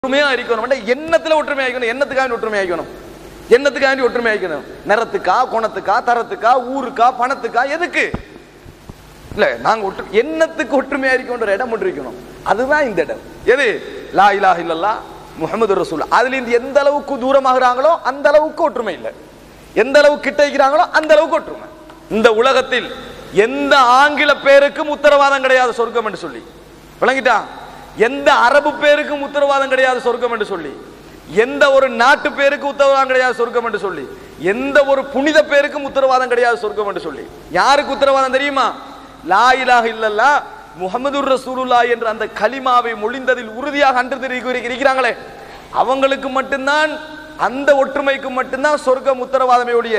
ஒற்றுமையா இருக்கணும் எண்ணத்துல ஒற்றுமை ஆயிக்கணும் எண்ணத்துக்காக ஒற்றுமை ஆயிக்கணும் எண்ணத்துக்காக ஒற்றுமை ஆயிக்கணும் நிறத்துக்கா குணத்துக்கா தரத்துக்கா ஊருக்கா பணத்துக்கா எதுக்கு இல்ல நாங்க ஒற்று எண்ணத்துக்கு ஒற்றுமையா இருக்கணும் இடம் ஒன்று இருக்கணும் அதுதான் இந்த இடம் எது லா இலாஹ இல்லல்லா முஹம்மது ரசூல் அதுல இருந்து எந்த அளவுக்கு தூரமாகறாங்களோ அந்த அளவுக்கு ஒற்றுமை இல்லை எந்த அளவுக்கு கிட்ட இருக்கிறாங்களோ அந்த அளவுக்கு ஒற்றுமை இந்த உலகத்தில் எந்த ஆங்கில பேருக்கும் உத்தரவாதம் கிடையாது சொர்க்கம் என்று சொல்லி விளங்கிட்டா எந்த அரபு பேருக்கும் உத்தரவாதம் கிடையாது சொர்க்கம் என்று சொல்லி எந்த ஒரு நாட்டு பேருக்கு உத்தரவாதம் கிடையாது சொர்க்கம் என்று சொல்லி எந்த ஒரு புனித பேருக்கும் உத்தரவாதம் கிடையாது சொர்க்கம் என்று சொல்லி யாருக்கு உத்தரவாதம் தெரியுமா லா இலாஹ இல்லல்லா முகமது ரசூலுல்லா என்ற அந்த கலிமாவை மொழிந்ததில் உறுதியாக அன்று தெரிவிக்க இருக்கிறாங்களே அவங்களுக்கு மட்டும்தான் அந்த ஒற்றுமைக்கு மட்டும்தான் சொர்க்கம் உத்தரவாதமே ஒழிய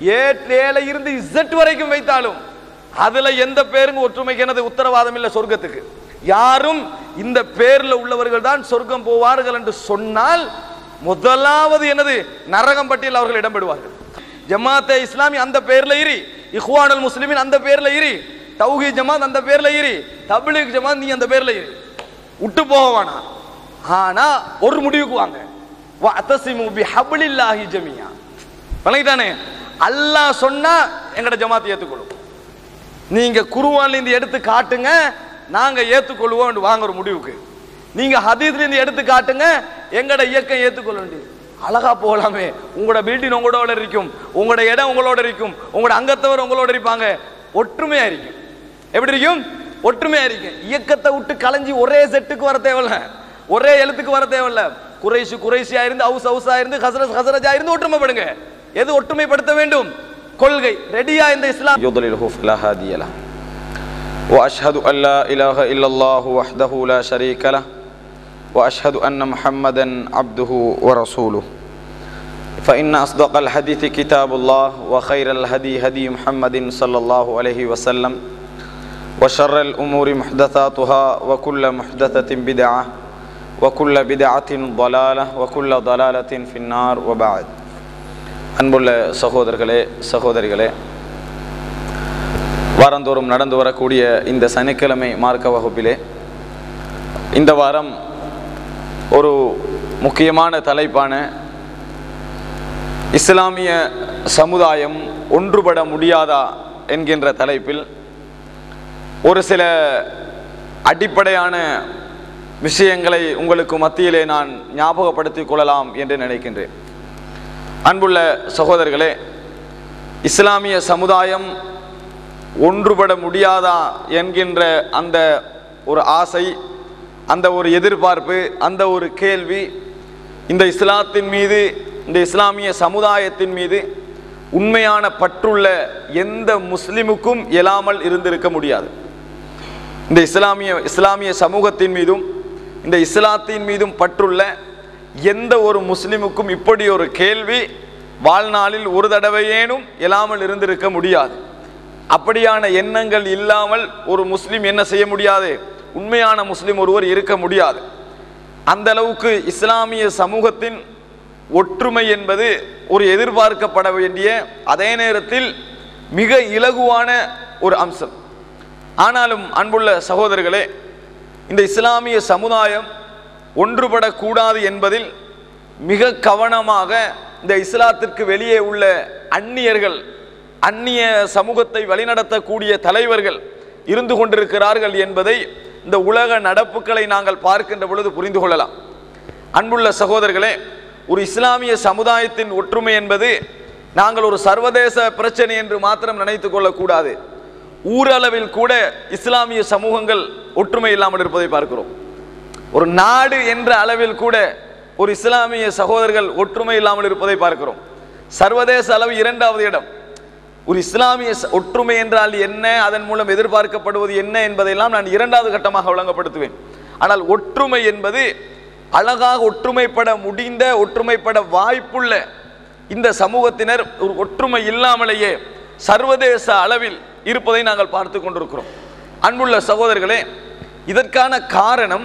ஏழை இருந்து இசட் வரைக்கும் வைத்தாலும் அதுல எந்த பேருங்க ஒற்றுமைக்கு எனது உத்தரவாதம் இல்லை சொர்க்கத்துக்கு யாரும் இந்த பேர்ல உள்ளவர்கள் தான் சொர்க்கம் போவார்கள் என்று சொன்னால் முதலாவது எனது நரகம் பட்டியல் அவர்கள் இடம்பெறுவார்கள் ஜமாத்தே இஸ்லாமி அந்த பேர்ல இரி இஹ்வானுல் முஸ்லிமின் அந்த பேர்ல இரி தௌஹி ஜமாத் அந்த பேர்ல இரி தப்லீக் ஜமாத் நீ அந்த பேர்ல இரி விட்டு போக வேணாம் ஆனா ஒரு முடிவுக்கு வாங்க வஅத்தஸிமு பிஹப்லில்லாஹி ஜமியா வணங்கிட்டானே அல்லாஹ் சொன்னா எங்கட ஜமாத் ஏத்துக்கொள்ளும் நீங்க குருவான்ல இருந்து எடுத்து காட்டுங்க நாங்க ஏத்துக்கொள்வோம் வாங்க ஒரு முடிவுக்கு நீங்க ஹதீஸ்ல இருந்து எடுத்து காட்டுங்க எங்கட இயக்கம் ஏத்துக்கொள்ள வேண்டியது அழகா போகலாமே உங்களோட பில்டிங் உங்களோட இருக்கும் உங்களோட இடம் உங்களோட இருக்கும் உங்களோட அங்கத்தவர் உங்களோட இருப்பாங்க ஒற்றுமையா இருக்கும் எப்படி இருக்கும் ஒற்றுமையா இருக்கும் இயக்கத்தை விட்டு கலைஞ்சி ஒரே செட்டுக்கு வர தேவையில்ல ஒரே எழுத்துக்கு வர தேவையில்ல குறைஷு குறைஷியா இருந்து ஹவுஸ் ஹவுஸா இருந்து ஹசரத் ஹசரஜா இருந்து ஒற்றுமைப்படுங்க எது ஒற்றுமைப்படுத்த வேண்டும் கொள்கை ரெடியா இந்த இஸ்லாம் يضلله فلا هادي له واشهد ان لا اله الا الله وحده لا شريك له واشهد ان محمدا عبده ورسوله فان اصدق الحديث كتاب الله وخير الهدي هدي محمد صلى الله عليه وسلم وشر الامور محدثاتها وكل محدثه بدعه وكل بدعه ضلاله وكل ضلاله في النار وبعد அன்புள்ள சகோதரர்களே சகோதரிகளே வாரந்தோறும் நடந்து வரக்கூடிய இந்த சனிக்கிழமை மார்க்க வகுப்பிலே இந்த வாரம் ஒரு முக்கியமான தலைப்பான இஸ்லாமிய சமுதாயம் ஒன்றுபட முடியாதா என்கின்ற தலைப்பில் ஒரு சில அடிப்படையான விஷயங்களை உங்களுக்கு மத்தியிலே நான் ஞாபகப்படுத்திக் கொள்ளலாம் என்று நினைக்கின்றேன் அன்புள்ள சகோதரர்களே இஸ்லாமிய சமுதாயம் ஒன்றுபட முடியாதா என்கின்ற அந்த ஒரு ஆசை அந்த ஒரு எதிர்பார்ப்பு அந்த ஒரு கேள்வி இந்த இஸ்லாத்தின் மீது இந்த இஸ்லாமிய சமுதாயத்தின் மீது உண்மையான பற்றுள்ள எந்த முஸ்லிமுக்கும் இயலாமல் இருந்திருக்க முடியாது இந்த இஸ்லாமிய இஸ்லாமிய சமூகத்தின் மீதும் இந்த இஸ்லாத்தின் மீதும் பற்றுள்ள எந்த ஒரு முஸ்லிமுக்கும் இப்படி ஒரு கேள்வி வாழ்நாளில் ஒரு தடவையேனும் இல்லாமல் இருந்திருக்க முடியாது அப்படியான எண்ணங்கள் இல்லாமல் ஒரு முஸ்லிம் என்ன செய்ய முடியாது உண்மையான முஸ்லிம் ஒருவர் இருக்க முடியாது அந்த அளவுக்கு இஸ்லாமிய சமூகத்தின் ஒற்றுமை என்பது ஒரு எதிர்பார்க்கப்பட வேண்டிய அதே நேரத்தில் மிக இலகுவான ஒரு அம்சம் ஆனாலும் அன்புள்ள சகோதரர்களே இந்த இஸ்லாமிய சமுதாயம் ஒன்றுபடக்கூடாது என்பதில் மிக கவனமாக இந்த இஸ்லாத்திற்கு வெளியே உள்ள அந்நியர்கள் அந்நிய சமூகத்தை வழிநடத்தக்கூடிய தலைவர்கள் இருந்து கொண்டிருக்கிறார்கள் என்பதை இந்த உலக நடப்புகளை நாங்கள் பார்க்கின்ற பொழுது புரிந்து கொள்ளலாம் அன்புள்ள சகோதரர்களே ஒரு இஸ்லாமிய சமுதாயத்தின் ஒற்றுமை என்பது நாங்கள் ஒரு சர்வதேச பிரச்சனை என்று மாத்திரம் நினைத்து கொள்ளக்கூடாது ஊரளவில் கூட இஸ்லாமிய சமூகங்கள் ஒற்றுமை இல்லாமல் இருப்பதை பார்க்கிறோம் ஒரு நாடு என்ற அளவில் கூட ஒரு இஸ்லாமிய சகோதரர்கள் ஒற்றுமை இல்லாமல் இருப்பதை பார்க்கிறோம் சர்வதேச அளவு இரண்டாவது இடம் ஒரு இஸ்லாமிய ச- ஒற்றுமை என்றால் என்ன அதன் மூலம் எதிர்பார்க்கப்படுவது என்ன என்பதையெல்லாம் நான் இரண்டாவது கட்டமாக வழங்கப்படுத்துவேன் ஆனால் ஒற்றுமை என்பது அழகாக ஒற்றுமைப்பட முடிந்த ஒற்றுமைப்பட வாய்ப்புள்ள இந்த சமூகத்தினர் ஒரு ஒற்றுமை இல்லாமலேயே சர்வதேச அளவில் இருப்பதை நாங்கள் பார்த்து கொண்டிருக்கிறோம் அன்புள்ள சகோதரர்களே இதற்கான காரணம்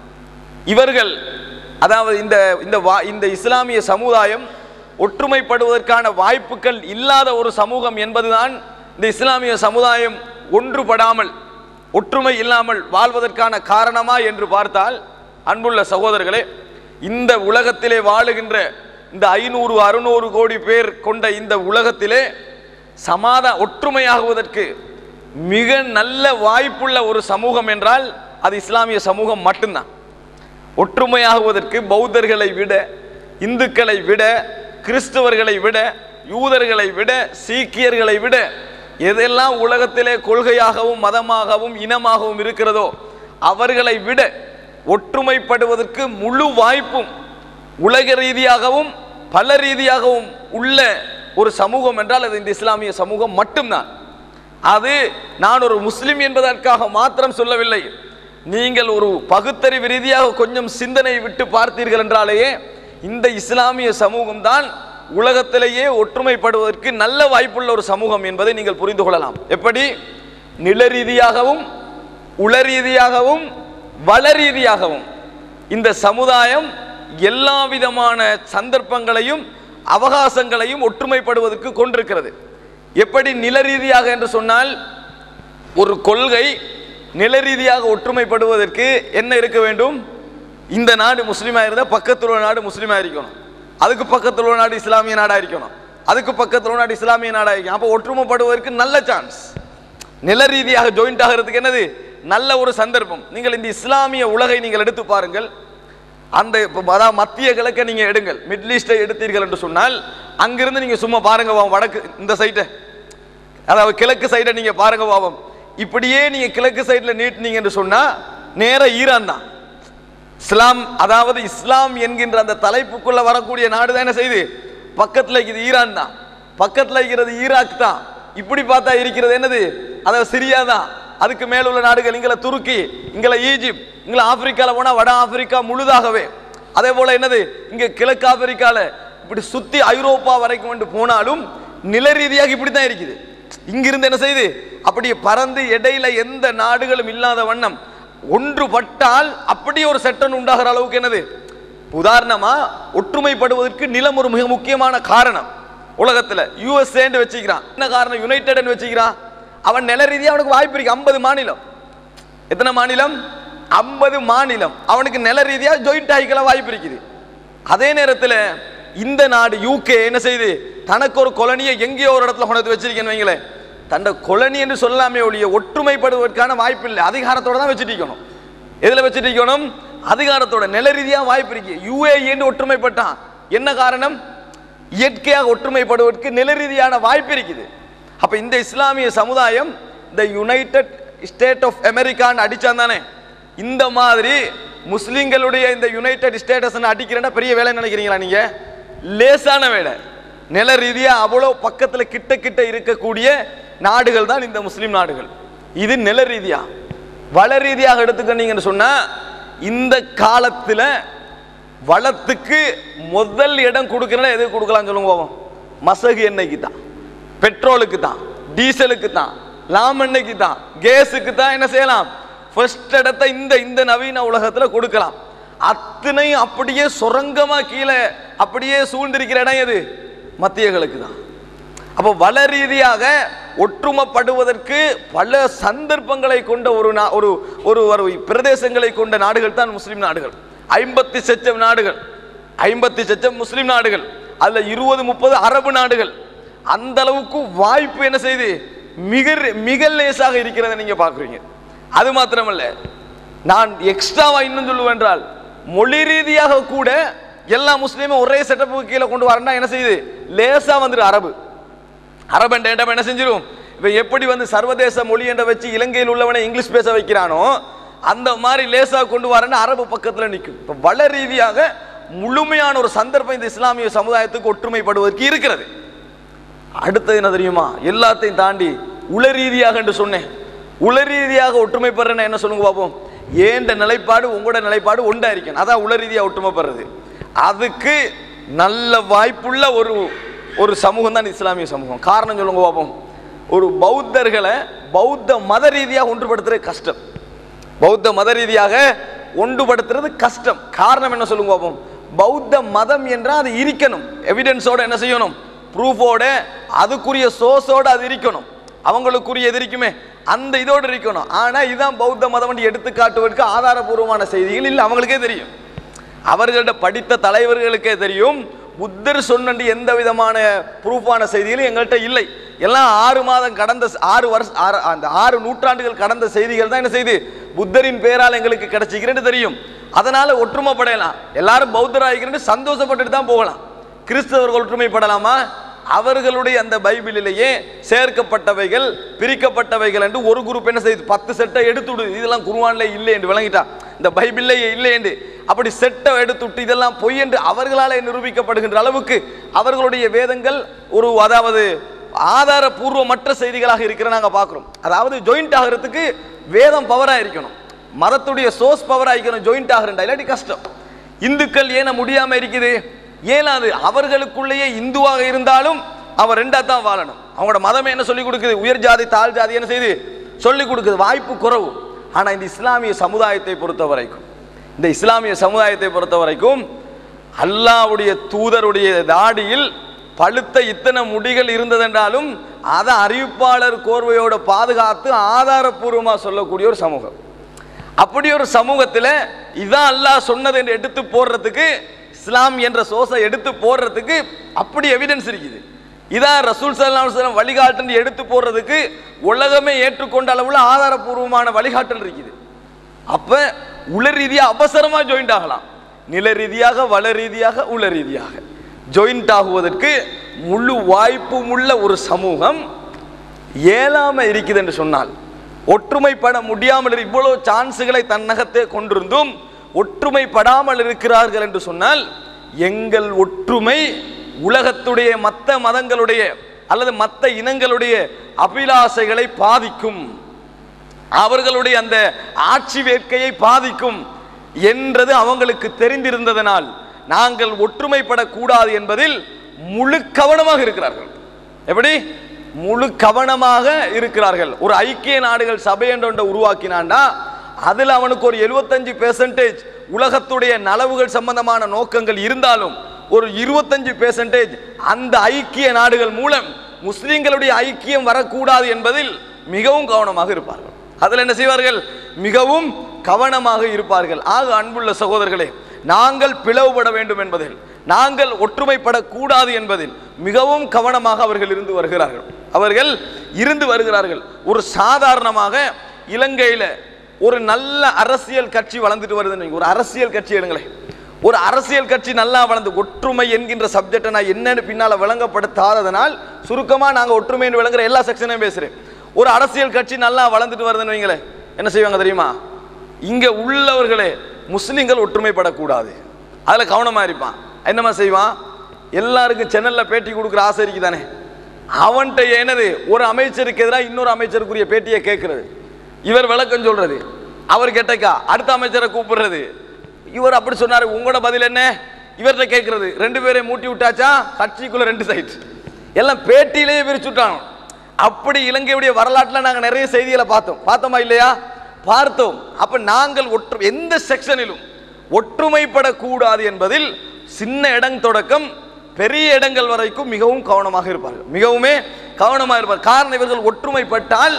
இவர்கள் அதாவது இந்த இந்த வா இந்த இஸ்லாமிய சமுதாயம் ஒற்றுமைப்படுவதற்கான வாய்ப்புகள் இல்லாத ஒரு சமூகம் என்பதுதான் இந்த இஸ்லாமிய சமுதாயம் ஒன்றுபடாமல் ஒற்றுமை இல்லாமல் வாழ்வதற்கான காரணமா என்று பார்த்தால் அன்புள்ள சகோதரர்களே இந்த உலகத்திலே வாழுகின்ற இந்த ஐநூறு அறுநூறு கோடி பேர் கொண்ட இந்த உலகத்திலே சமாதா ஒற்றுமையாகுவதற்கு மிக நல்ல வாய்ப்புள்ள ஒரு சமூகம் என்றால் அது இஸ்லாமிய சமூகம் மட்டும்தான் ஒற்றுமையாகுவதற்கு பௌத்தர்களை விட இந்துக்களை விட கிறிஸ்தவர்களை விட யூதர்களை விட சீக்கியர்களை விட எதெல்லாம் உலகத்திலே கொள்கையாகவும் மதமாகவும் இனமாகவும் இருக்கிறதோ அவர்களை விட ஒற்றுமைப்படுவதற்கு முழு வாய்ப்பும் உலக ரீதியாகவும் பல ரீதியாகவும் உள்ள ஒரு சமூகம் என்றால் அது இந்த இஸ்லாமிய சமூகம் மட்டும்தான் அது நான் ஒரு முஸ்லிம் என்பதற்காக மாத்திரம் சொல்லவில்லை நீங்கள் ஒரு பகுத்தறிவு ரீதியாக கொஞ்சம் சிந்தனை விட்டு பார்த்தீர்கள் என்றாலேயே இந்த இஸ்லாமிய சமூகம் தான் உலகத்திலேயே ஒற்றுமைப்படுவதற்கு நல்ல வாய்ப்புள்ள ஒரு சமூகம் என்பதை நீங்கள் புரிந்து கொள்ளலாம் எப்படி நில ரீதியாகவும் உள ரீதியாகவும் வள ரீதியாகவும் இந்த சமுதாயம் எல்லா விதமான சந்தர்ப்பங்களையும் அவகாசங்களையும் ஒற்றுமைப்படுவதற்கு கொண்டிருக்கிறது எப்படி நில ரீதியாக என்று சொன்னால் ஒரு கொள்கை நில ரீதியாக ஒற்றுமைப்படுவதற்கு என்ன இருக்க வேண்டும் இந்த நாடு முஸ்லீமா இருந்தால் பக்கத்தில் உள்ள நாடு முஸ்லீமா இருக்கணும் அதுக்கு பக்கத்தில் உள்ள நாடு இஸ்லாமிய நாடா இருக்கணும் அதுக்கு பக்கத்தில் உள்ள நாடு இஸ்லாமிய நாடா இருக்கணும் அப்போ ஒற்றுமைப்படுவதற்கு நல்ல சான்ஸ் நில ரீதியாக ஜாயிண்ட் ஆகிறதுக்கு என்னது நல்ல ஒரு சந்தர்ப்பம் நீங்கள் இந்த இஸ்லாமிய உலகை நீங்கள் எடுத்து பாருங்கள் அந்த இப்ப அதாவது மத்திய கிழக்கை நீங்க எடுங்கள் மிடில் ஈஸ்டை எடுத்தீர்கள் என்று சொன்னால் அங்கிருந்து நீங்க சும்மா பாருங்க பாவம் வடக்கு இந்த சைட்டை அதாவது கிழக்கு சைடை நீங்க பாருங்க பாவம் இப்படியே நீங்க கிழக்கு சைடில் நீட்டினீங்க என்று சொன்னா நேர ஈரான் தான் இஸ்லாம் அதாவது இஸ்லாம் என்கின்ற அந்த தலைப்புக்குள்ள வரக்கூடிய நாடு தான் என்ன செய்யுது பக்கத்துல இருக்குது ஈரான் தான் பக்கத்துல இருக்கிறது ஈராக் தான் இப்படி பார்த்தா இருக்கிறது என்னது அதாவது சிரியா தான் அதுக்கு மேல உள்ள நாடுகள் இங்கல துருக்கி இங்கல ஈஜிப்ட் இங்கல ஆப்பிரிக்கால போனா வட ஆப்பிரிக்கா முழுதாகவே அதே போல என்னது இங்க கிழக்கு ஆப்பிரிக்கால இப்படி சுத்தி ஐரோப்பா வரைக்கும் கொண்டு போனாலும் நில ரீதியாக இப்படி தான் இருக்குது இங்கிருந்து என்ன செய்யுது அப்படியே பறந்து இடையில எந்த நாடுகளும் இல்லாத வண்ணம் ஒன்றுபட்டால் அப்படியே ஒரு செட்டன் உண்டாகிற அளவுக்கு என்னது உதாரணமா ஒற்றுமைப்படுவதற்கு நிலம் ஒரு மிக முக்கியமான காரணம் உலகத்துல யூஎஸ்ஏன்னு வச்சுக்கிறான் என்ன காரணம் யுனைடெட்னு வச்சுக்கிறான் அவன் நில ரீதியா அவனுக்கு வாய்ப்பு இருக்கு ஐம்பது மாநிலம் எத்தனை மாநிலம் ஐம்பது மாநிலம் அவனுக்கு நில ரீதியா ஜாயிண்ட் ஆகிக்கல வாய்ப்பு இருக்குது அதே நேரத்தில் இந்த நாடு யூகே என்ன செய்யுது தனக்கு ஒரு கொலனியை எங்கேயோ ஒரு இடத்துல கொண்டு வந்து வச்சிருக்கேன்னு வைங்களேன் தன்னை கொலனி என்று சொல்லாமே ஒழிய ஒற்றுமைப்படுவதற்கான வாய்ப்பு இல்லை அதிகாரத்தோட தான் வச்சுட்டிருக்கணும் எதுல வச்சுட்டிருக்கணும் அதிகாரத்தோட நில ரீதியா வாய்ப்பு இருக்கு யூஏஇன்னு ஒற்றுமைப்பட்டான் என்ன காரணம் இயற்கையாக ஒற்றுமைப்படுவதற்கு நில ரீதியான வாய்ப்பு இருக்குது அப்ப இந்த இஸ்லாமிய சமுதாயம் இந்த யுனைடெட் ஸ்டேட் ஆஃப் அமெரிக்கான்னு அடிச்சான் தானே இந்த மாதிரி முஸ்லிம்களுடைய இந்த யுனைடெட் ஸ்டேட்டஸ் அடிக்கிறேன்னா பெரிய வேலை நினைக்கிறீங்களா நீங்க லேசான வேலை நில ரீதியா அவ்வளோ பக்கத்துல கிட்ட கிட்ட இருக்கக்கூடிய நாடுகள் தான் இந்த முஸ்லிம் நாடுகள் இது நில ரீதியா வள ரீதியாக எடுத்துக்கிட்டீங்கன்னு சொன்னா இந்த காலத்துல வளத்துக்கு முதல் இடம் கொடுக்கறனா எதுக்கு கொடுக்கலாம் சொல்லுங்க போவோம் மசகு எண்ணெய்க்கு தான் பெட்ரோலுக்கு தான் டீசலுக்கு தான் லாமெண்ணெய்க்கு தான் கேஸுக்கு தான் என்ன செய்யலாம் ஃபர்ஸ்ட் இடத்தை இந்த இந்த நவீன உலகத்துல கொடுக்கலாம் அத்தனையும் அப்படியே சுரங்கமா கீழே அப்படியே சூழ்ந்திருக்கிற இடம் எது மத்திய கிழக்கு தான் அப்போ வள ரீதியாக ஒற்றுமைப்படுவதற்கு பல சந்தர்ப்பங்களை கொண்ட ஒரு நா- ஒரு ஒரு ஒரு பிரதேசங்களை கொண்ட நாடுகள் தான் முஸ்லிம் நாடுகள் ஐம்பத்தி சச்சம் நாடுகள் ஐம்பத்தி சச்சம் முஸ்லிம் நாடுகள் அதுல இருபது முப்பது அரபு நாடுகள் அந்த அளவுக்கு வாய்ப்பு என்ன செய்யுது மிக மிக லேசாக இருக்கிறத நீங்க பாக்குறீங்க அது மாத்திரமல்ல நான் எக்ஸ்ட்ராவா இன்னும் சொல்லுவேன் என்றால் மொழி ரீதியாக கூட எல்லா முஸ்லீமும் ஒரே செட்டப்புக்கு கீழே கொண்டு வரேன்னா என்ன செய்யுது லேசா வந்துரு அரபு அரபு என்ற இடம் என்ன செஞ்சிரும் இப்ப எப்படி வந்து சர்வதேச மொழி என்ற வச்சு இலங்கையில் உள்ளவனை இங்கிலீஷ் பேச வைக்கிறானோ அந்த மாதிரி லேசா கொண்டு வரேன்னு அரபு பக்கத்துல நிற்கும் இப்ப வள ரீதியாக முழுமையான ஒரு சந்தர்ப்பம் இந்த இஸ்லாமிய சமுதாயத்துக்கு ஒற்றுமைப்படுவதற்கு இருக்கிறது அடுத்தது என்ன தெரியுமா எல்லாத்தையும் தாண்டி உள ரீதியாக என்று சொன்னேன் உள ரீதியாக ஒற்றுமைப்படுறேன்னு என்ன சொல்லுங்க பார்ப்போம் ஏண்ட நிலைப்பாடு உங்களோட நிலைப்பாடு ஒன்றா இருக்கணும் அதான் உள ரீதியாக ஒற்றுமைப்படுறது அதுக்கு நல்ல வாய்ப்புள்ள ஒரு ஒரு சமூகம் தான் இஸ்லாமிய சமூகம் காரணம் சொல்லுங்க பார்ப்போம் ஒரு பௌத்தர்களை பௌத்த மத ரீதியாக ஒன்றுபடுத்துறது கஷ்டம் பௌத்த மத ரீதியாக ஒன்றுபடுத்துறது கஷ்டம் காரணம் என்ன சொல்லுங்க பார்ப்போம் பௌத்த மதம் என்றால் அது இருக்கணும் எவிடன்ஸோட என்ன செய்யணும் ப்ரூஃபோட அதுக்குரிய சோர்ஸோட அது இருக்கணும் அவங்களுக்குரிய எது இருக்குமே அந்த இதோட இருக்கணும் ஆனா இதுதான் பௌத்த மதம் என்று எடுத்து காட்டுவதற்கு ஆதாரபூர்வமான செய்திகள் இல்லை அவங்களுக்கே தெரியும் அவர்கள்ட்ட படித்த தலைவர்களுக்கே தெரியும் புத்தர் சொன்ன எந்த விதமான ப்ரூஃபான செய்திகளும் எங்கள்கிட்ட இல்லை எல்லாம் ஆறு மாதம் கடந்த ஆறு வருஷம் ஆறு அந்த ஆறு நூற்றாண்டுகள் கடந்த செய்திகள் தான் என்ன செய்து புத்தரின் பேரால் எங்களுக்கு கிடைச்சிக்கிறேன்னு தெரியும் அதனால ஒற்றுமைப்படையலாம் எல்லாரும் பௌத்தராகிக்கிறேன்னு சந்தோஷப்பட்டுட்டு தான் போகலாம் கிறிஸ்தவர்கள் ஒற்றுமைப்படலாமா அவர்களுடைய அந்த பைபிளிலேயே சேர்க்கப்பட்டவைகள் பிரிக்கப்பட்டவைகள் என்று ஒரு குரூப் என்ன செய்யுது பத்து செட்டை எடுத்து விடு இதெல்லாம் குருவான்ல இல்லை என்று விளங்கிட்டான் இந்த பைபிள்லேயே இல்லை என்று அப்படி செட்டை எடுத்துட்டு இதெல்லாம் பொய் என்று அவர்களாலே நிரூபிக்கப்படுகின்ற அளவுக்கு அவர்களுடைய வேதங்கள் ஒரு அதாவது ஆதாரபூர்வமற்ற செய்திகளாக இருக்கிற நாங்க பார்க்கிறோம் அதாவது ஜாயிண்ட் ஆகிறதுக்கு வேதம் பவரா இருக்கணும் மதத்துடைய சோர்ஸ் பவரா இருக்கணும் ஜாயிண்ட் ஆகிறா இல்லாட்டி கஷ்டம் இந்துக்கள் ஏன முடியாம இருக்குது ஏனாது அவர்களுக்குள்ளேயே இந்துவாக இருந்தாலும் அவன் ரெண்டா தான் வாழணும் அவங்களோட மதமே என்ன சொல்லி கொடுக்குது உயர் ஜாதி தாழ் ஜாதி என்ன செய்யுது சொல்லி கொடுக்குது வாய்ப்பு குறவு ஆனா இந்த இஸ்லாமிய சமுதாயத்தை பொறுத்த வரைக்கும் இந்த இஸ்லாமிய சமுதாயத்தை பொறுத்த வரைக்கும் அல்லாவுடைய தூதருடைய தாடியில் பழுத்த இத்தனை முடிகள் இருந்ததென்றாலும் அதை அறிவிப்பாளர் கோர்வையோட பாதுகாத்து ஆதாரப்பூர்வமா சொல்லக்கூடிய ஒரு சமூகம் அப்படி ஒரு சமூகத்தில் இதான் அல்லாஹ் சொன்னது என்று எடுத்து போடுறதுக்கு இஸ்லாம் என்ற சோசை எடுத்து போடுறதுக்கு அப்படி எவிடன்ஸ் இருக்குது இதான் ரசூல் சல்லா வல்லம் வழிகாட்டு எடுத்து போடுறதுக்கு உலகமே ஏற்றுக்கொண்ட அளவுல ஆதாரபூர்வமான வழிகாட்டல் இருக்குது அப்ப உள ரீதியா அவசரமா ஜாயிண்ட் ஆகலாம் நில ரீதியாக வள ரீதியாக உள ரீதியாக ஜாயிண்ட் ஆகுவதற்கு முழு வாய்ப்பும் உள்ள ஒரு சமூகம் இயலாம இருக்குது என்று சொன்னால் ஒற்றுமைப்பட முடியாமல் இரு- இவ்வளவு சான்ஸுகளை தன்னகத்தே கொண்டிருந்தும் ஒற்றுமைப்படாமல் இருக்கிறார்கள் என்று சொன்னால் எங்கள் ஒற்றுமை உலகத்துடைய மத்த மதங்களுடைய அல்லது மத்த இனங்களுடைய அபிலாசைகளை பாதிக்கும் அவர்களுடைய அந்த ஆட்சி வேட்கையை பாதிக்கும் என்றது அவங்களுக்கு தெரிந்திருந்ததனால் நாங்கள் ஒற்றுமைப்படக்கூடாது என்பதில் முழு கவனமாக இருக்கிறார்கள் எப்படி முழு கவனமாக இருக்கிறார்கள் ஒரு ஐக்கிய நாடுகள் சபை என்ற ஒன்றை உருவாக்கினான்டா அதில் அவனுக்கு ஒரு 75% பெர்சன்டேஜ் உலகத்துடைய நலவுகள் சம்பந்தமான நோக்கங்கள் இருந்தாலும் ஒரு இருபத்தஞ்சு பெர்சன்டேஜ் அந்த ஐக்கிய நாடுகள் மூலம் முஸ்லிம்களுடைய ஐக்கியம் வரக்கூடாது என்பதில் மிகவும் கவனமாக இருப்பார்கள் அதில் என்ன செய்வார்கள் மிகவும் கவனமாக இருப்பார்கள் ஆக அன்புள்ள சகோதரர்களே நாங்கள் பிளவுபட வேண்டும் என்பதில் நாங்கள் ஒற்றுமைப்படக்கூடாது என்பதில் மிகவும் கவனமாக அவர்கள் இருந்து வருகிறார்கள் அவர்கள் இருந்து வருகிறார்கள் ஒரு சாதாரணமாக இலங்கையில ஒரு நல்ல அரசியல் கட்சி வளர்ந்துட்டு வருதுன்னு வைங்க. ஒரு அரசியல் கட்சி எடுங்களேன் ஒரு அரசியல் கட்சி நல்லா வளர்ந்து ஒற்றுமை என்கின்ற சப்ஜெக்டை நான் என்னன்னு பின்னால விளங்கப்படுத்தாததனால் சுருக்கமா நாங்க ஒற்றுமைன்னு விளங்குற எல்லா செக்ஷனையும் பேசுறேன் ஒரு அரசியல் கட்சி நல்லா வளர்ந்துட்டு வருதுன்னு வைங்களேன் என்ன செய்வாங்க தெரியுமா இங்க உள்ளவர்களே முஸ்லிம்கள் ஒற்றுமைப்படக்கூடாது அதுல கவனமா இருப்பான் என்னமா செய்வான் எல்லாருக்கும் சேனல்ல பேட்டி கொடுக்குற ஆசை இருக்குதானே அவன்கிட்ட என்னது ஒரு அமைச்சருக்கு எதிராக இன்னொரு அமைச்சருக்குரிய பேட்டியை கேட்கறது இவர் விளக்கம் சொல்றது அவர் கேட்டக்கா அடுத்த அமைச்சரை கூப்பிடுறது இவர் அப்படி சொன்னாரு உங்களோட பதில் என்ன இவர்கிட்ட கேட்கறது ரெண்டு பேரையும் மூட்டி விட்டாச்சா கட்சிக்குள்ள ரெண்டு சைட் எல்லாம் பேட்டியிலேயே விரிச்சுட்டாங்க அப்படி இலங்கையுடைய வரலாற்றில் நாங்கள் நிறைய செய்திகளை பார்த்தோம் பார்த்தோமா இல்லையா பார்த்தோம் அப்ப நாங்கள் ஒற்று எந்த செக்ஷனிலும் ஒற்றுமைப்படக்கூடாது என்பதில் சின்ன இடம் தொடக்கம் பெரிய இடங்கள் வரைக்கும் மிகவும் கவனமாக இருப்பார்கள் மிகவுமே கவனமாக இருப்பார் காரணம் இவர்கள் ஒற்றுமைப்பட்டால்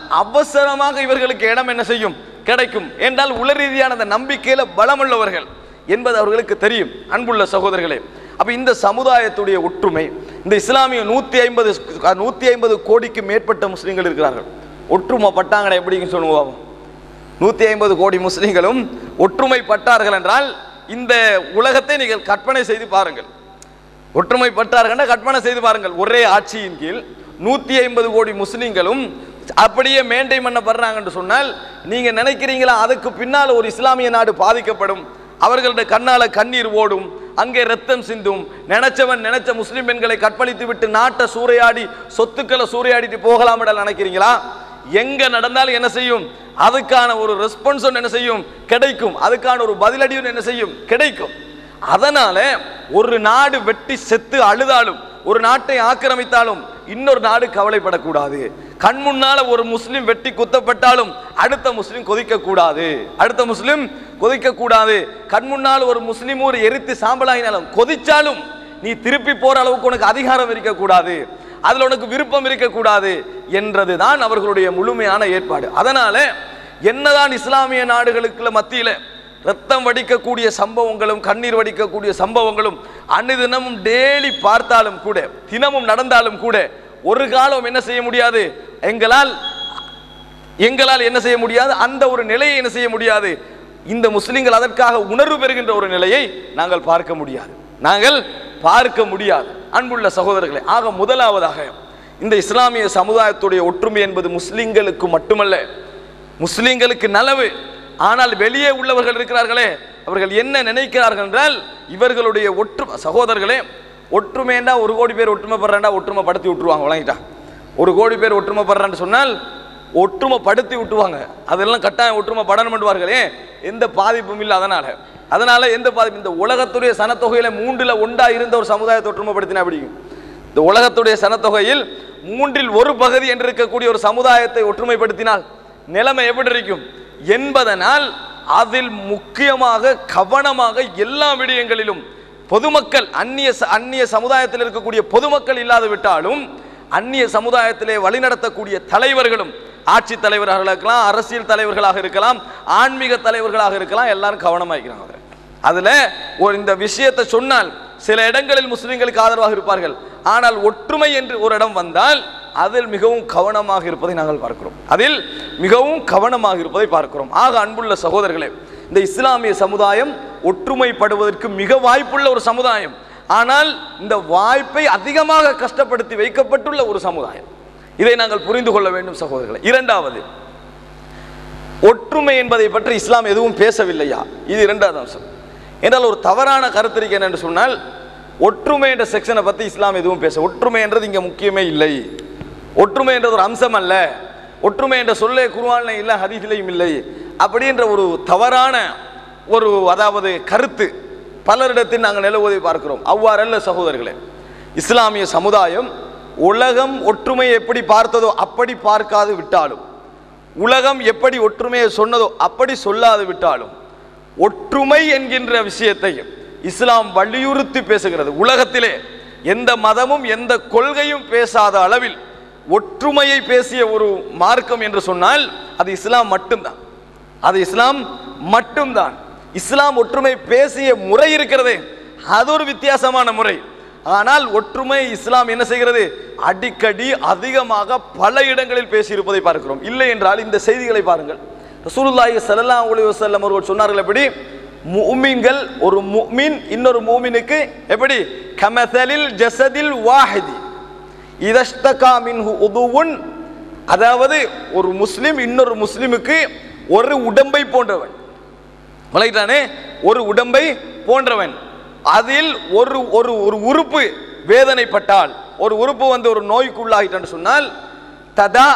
அவசரமாக இவர்களுக்கு இடம் என்ன செய்யும் கிடைக்கும் என்றால் உள ரீதியான அந்த நம்பிக்கையில பலமுள்ளவர்கள் என்பது அவர்களுக்கு தெரியும் அன்புள்ள சகோதரர்களே அப்ப இந்த சமுதாயத்துடைய ஒற்றுமை இந்த இஸ்லாமிய நூத்தி ஐம்பது நூத்தி ஐம்பது கோடிக்கு மேற்பட்ட முஸ்லிம்கள் இருக்கிறார்கள் ஒற்றுமைப்பட்டாங்கடா எப்படின்னு சொல்லுவோம் நூத்தி ஐம்பது கோடி முஸ்லிம்களும் ஒற்றுமைப்பட்டார்கள் என்றால் இந்த உலகத்தை நீங்கள் கற்பனை செய்து பாருங்கள் ஒற்றுமைப்பட்டார்கள் கற்பனை செய்து பாருங்கள் ஒரே ஆட்சியின் கீழ் நூத்தி ஐம்பது கோடி முஸ்லிம்களும் அப்படியே மேண்டை பண்ணப்படுறாங்க என்று சொன்னால் நீங்க நினைக்கிறீங்களா அதுக்கு பின்னால் ஒரு இஸ்லாமிய நாடு பாதிக்கப்படும் அவர்களுடைய கண்ணால கண்ணீர் ஓடும் அங்கே ரத்தம் சிந்தும் நினைச்சவன் நினைச்ச முஸ்லிம் பெண்களை கற்பழித்து விட்டு நாட்டை சூறையாடி சொத்துக்களை சூறையாடிட்டு போகலாம் நினைக்கிறீங்களா எங்க நடந்தாலும் என்ன செய்யும் அதுக்கான ஒரு ரெஸ்பான்ஸ் என்ன செய்யும் கிடைக்கும் அதுக்கான ஒரு பதிலடியும் என்ன செய்யும் கிடைக்கும் அதனால ஒரு நாடு வெட்டி செத்து அழுதாலும் ஒரு நாட்டை ஆக்கிரமித்தாலும் இன்னொரு நாடு கவலைப்படக்கூடாது கண் முன்னால ஒரு முஸ்லிம் வெட்டி குத்தப்பட்டாலும் அடுத்த முஸ்லிம் கொதிக்க கூடாது அடுத்த முஸ்லிம் கொதிக்க கூடாது கண் முன்னால் ஒரு முஸ்லிம் ஒரு எரித்து சாம்பலாகினாலும் கொதிச்சாலும் நீ திருப்பி போற அளவுக்கு உனக்கு அதிகாரம் இருக்கக்கூடாது அதுல உனக்கு விருப்பம் இருக்கக்கூடாது என்றதுதான் அவர்களுடைய முழுமையான ஏற்பாடு அதனால என்னதான் இஸ்லாமிய நாடுகளுக்குள்ள மத்தியில ரத்தம் வடிக்கக்கூடிய சம்பவங்களும் கண்ணீர் வடிக்கக்கூடிய சம்பவங்களும் அனுதினமும் டெய்லி பார்த்தாலும் கூட தினமும் நடந்தாலும் கூட ஒரு காலம் என்ன செய்ய முடியாது எங்களால் எங்களால் என்ன செய்ய முடியாது அந்த ஒரு நிலையை என்ன செய்ய முடியாது இந்த முஸ்லிம்கள் அதற்காக உணர்வு பெறுகின்ற ஒரு நிலையை நாங்கள் பார்க்க முடியாது நாங்கள் பார்க்க முடியாது அன்புள்ள சகோதரர்களே ஆக முதலாவதாக இந்த இஸ்லாமிய சமுதாயத்துடைய ஒற்றுமை என்பது முஸ்லிம்களுக்கு மட்டுமல்ல முஸ்லிம்களுக்கு நலவு ஆனால் வெளியே உள்ளவர்கள் இருக்கிறார்களே அவர்கள் என்ன நினைக்கிறார்கள் என்றால் இவர்களுடைய ஒற்று சகோதரர்களே ஒற்றுமைன்னா ஒரு கோடி பேர் ஒற்றுமைப்படுறாண்டா ஒற்றுமைப்படுத்தி விட்டுருவாங்க வழங்கிட்டான் ஒரு கோடி பேர் ஒற்றுமைப்படுறான்னு சொன்னால் ஒற்றுமைப்படுத்தி விட்டுவாங்க அதெல்லாம் கட்டாயம் ஒற்றுமைப்படணும் பண்ணுவார்களே எந்த பாதிப்பும் இல்லை அதனால அதனால எந்த பாதிப்பு இந்த உலகத்துடைய சனத்தொகையில மூன்றுல ஒன்றா இருந்த ஒரு சமுதாயத்தை ஒற்றுமைப்படுத்தினா பிடிக்கும் இந்த உலகத்துடைய சனத்தொகையில் மூன்றில் ஒரு பகுதி என்று இருக்கக்கூடிய ஒரு சமுதாயத்தை ஒற்றுமைப்படுத்தினால் நிலைமை எப்படி இருக்கும் என்பதனால் அதில் முக்கியமாக கவனமாக எல்லா விடயங்களிலும் பொதுமக்கள் அந்நிய ச- அந்நிய சமுதாயத்தில் இருக்கக்கூடிய பொதுமக்கள் இல்லாது விட்டாலும் அந்நிய சமுதாயத்திலே வழிநடத்தக்கூடிய தலைவர்களும் ஆட்சி தலைவர்களாக இருக்கலாம் அரசியல் தலைவர்களாக இருக்கலாம் ஆன்மீக தலைவர்களாக இருக்கலாம் எல்லாரும் கவனமாக இருக்கிறாங்க அதுல. அதுல ஒரு இந்த விஷயத்தை சொன்னால் சில இடங்களில் முஸ்லிம்களுக்கு ஆதரவாக இருப்பார்கள் ஆனால் ஒற்றுமை என்று ஒரு இடம் வந்தால் அதில் மிகவும் கவனமாக இருப்பதை நாங்கள் பார்க்கிறோம் அதில் மிகவும் கவனமாக இருப்பதை பார்க்கிறோம் ஆக அன்புள்ள சகோதரர்களே இந்த இஸ்லாமிய சமுதாயம் ஒற்றுமைப்படுவதற்கு மிக வாய்ப்புள்ள ஒரு சமுதாயம் ஆனால் இந்த வாய்ப்பை அதிகமாக கஷ்டப்படுத்தி வைக்கப்பட்டுள்ள ஒரு சமுதாயம் இதை நாங்கள் புரிந்து கொள்ள வேண்டும் சகோதரர்களே இரண்டாவது ஒற்றுமை என்பதை பற்றி இஸ்லாம் எதுவும் பேசவில்லையா இது இரண்டாவது அம்சம் என்றால் ஒரு தவறான கருத்திருக்க என்னென்று சொன்னால் ஒற்றுமை என்ற செக்ஷனை பற்றி இஸ்லாம் எதுவும் பேச ஒற்றுமை என்றது இங்கே முக்கியமே இல்லை ஒற்றுமை என்றது ஒரு அம்சம் அல்ல ஒற்றுமை என்ற சொல்லே குருவான்ல இல்லை ஹதீஸிலையும் இல்லை அப்படின்ற ஒரு தவறான ஒரு அதாவது கருத்து பலரிடத்தில் நாங்கள் நிலவுவதை பார்க்கிறோம் அவ்வாறல்ல சகோதரர்களே இஸ்லாமிய சமுதாயம் உலகம் ஒற்றுமையை எப்படி பார்த்ததோ அப்படி பார்க்காது விட்டாலும் உலகம் எப்படி ஒற்றுமையை சொன்னதோ அப்படி சொல்லாது விட்டாலும் ஒற்றுமை என்கின்ற விஷயத்தை இஸ்லாம் வலியுறுத்தி பேசுகிறது உலகத்திலே எந்த மதமும் எந்த கொள்கையும் பேசாத அளவில் ஒற்றுமையை பேசிய ஒரு மார்க்கம் என்று சொன்னால் அது இஸ்லாம் மட்டும்தான் அது இஸ்லாம் மட்டும்தான் இஸ்லாம் ஒற்றுமை பேசிய முறை இருக்கிறதே அது ஒரு வித்தியாசமான முறை ஆனால் ஒற்றுமை இஸ்லாம் என்ன செய்கிறது அடிக்கடி அதிகமாக பல இடங்களில் பேசியிருப்பதை பார்க்கிறோம் இல்லை என்றால் இந்த செய்திகளை பாருங்கள் ரசூலுல்லாஹி ஸல்லல்லாஹு அலைஹி வஸல்லம் அவர்கள் சொன்னார்கள் எப்படி முஃமின்கள் ஒரு முஃமின் இன்னொரு முஃமினுக்கு எப்படி கமதலில் ஜஸதில் வாஹிதி இதஷ்தகா மின்ஹு உதுவுன் அதாவது ஒரு முஸ்லிம் இன்னொரு முஸ்லிமுக்கு ஒரு உடம்பை போன்றவன் விளையிட்டானே ஒரு உடம்பை போன்றவன் அதில் ஒரு ஒரு ஒரு உறுப்பு வேதனைப்பட்டால் ஒரு உறுப்பு வந்து ஒரு நோய்க்குள்ளாகிட்டான்னு சொன்னால் ததா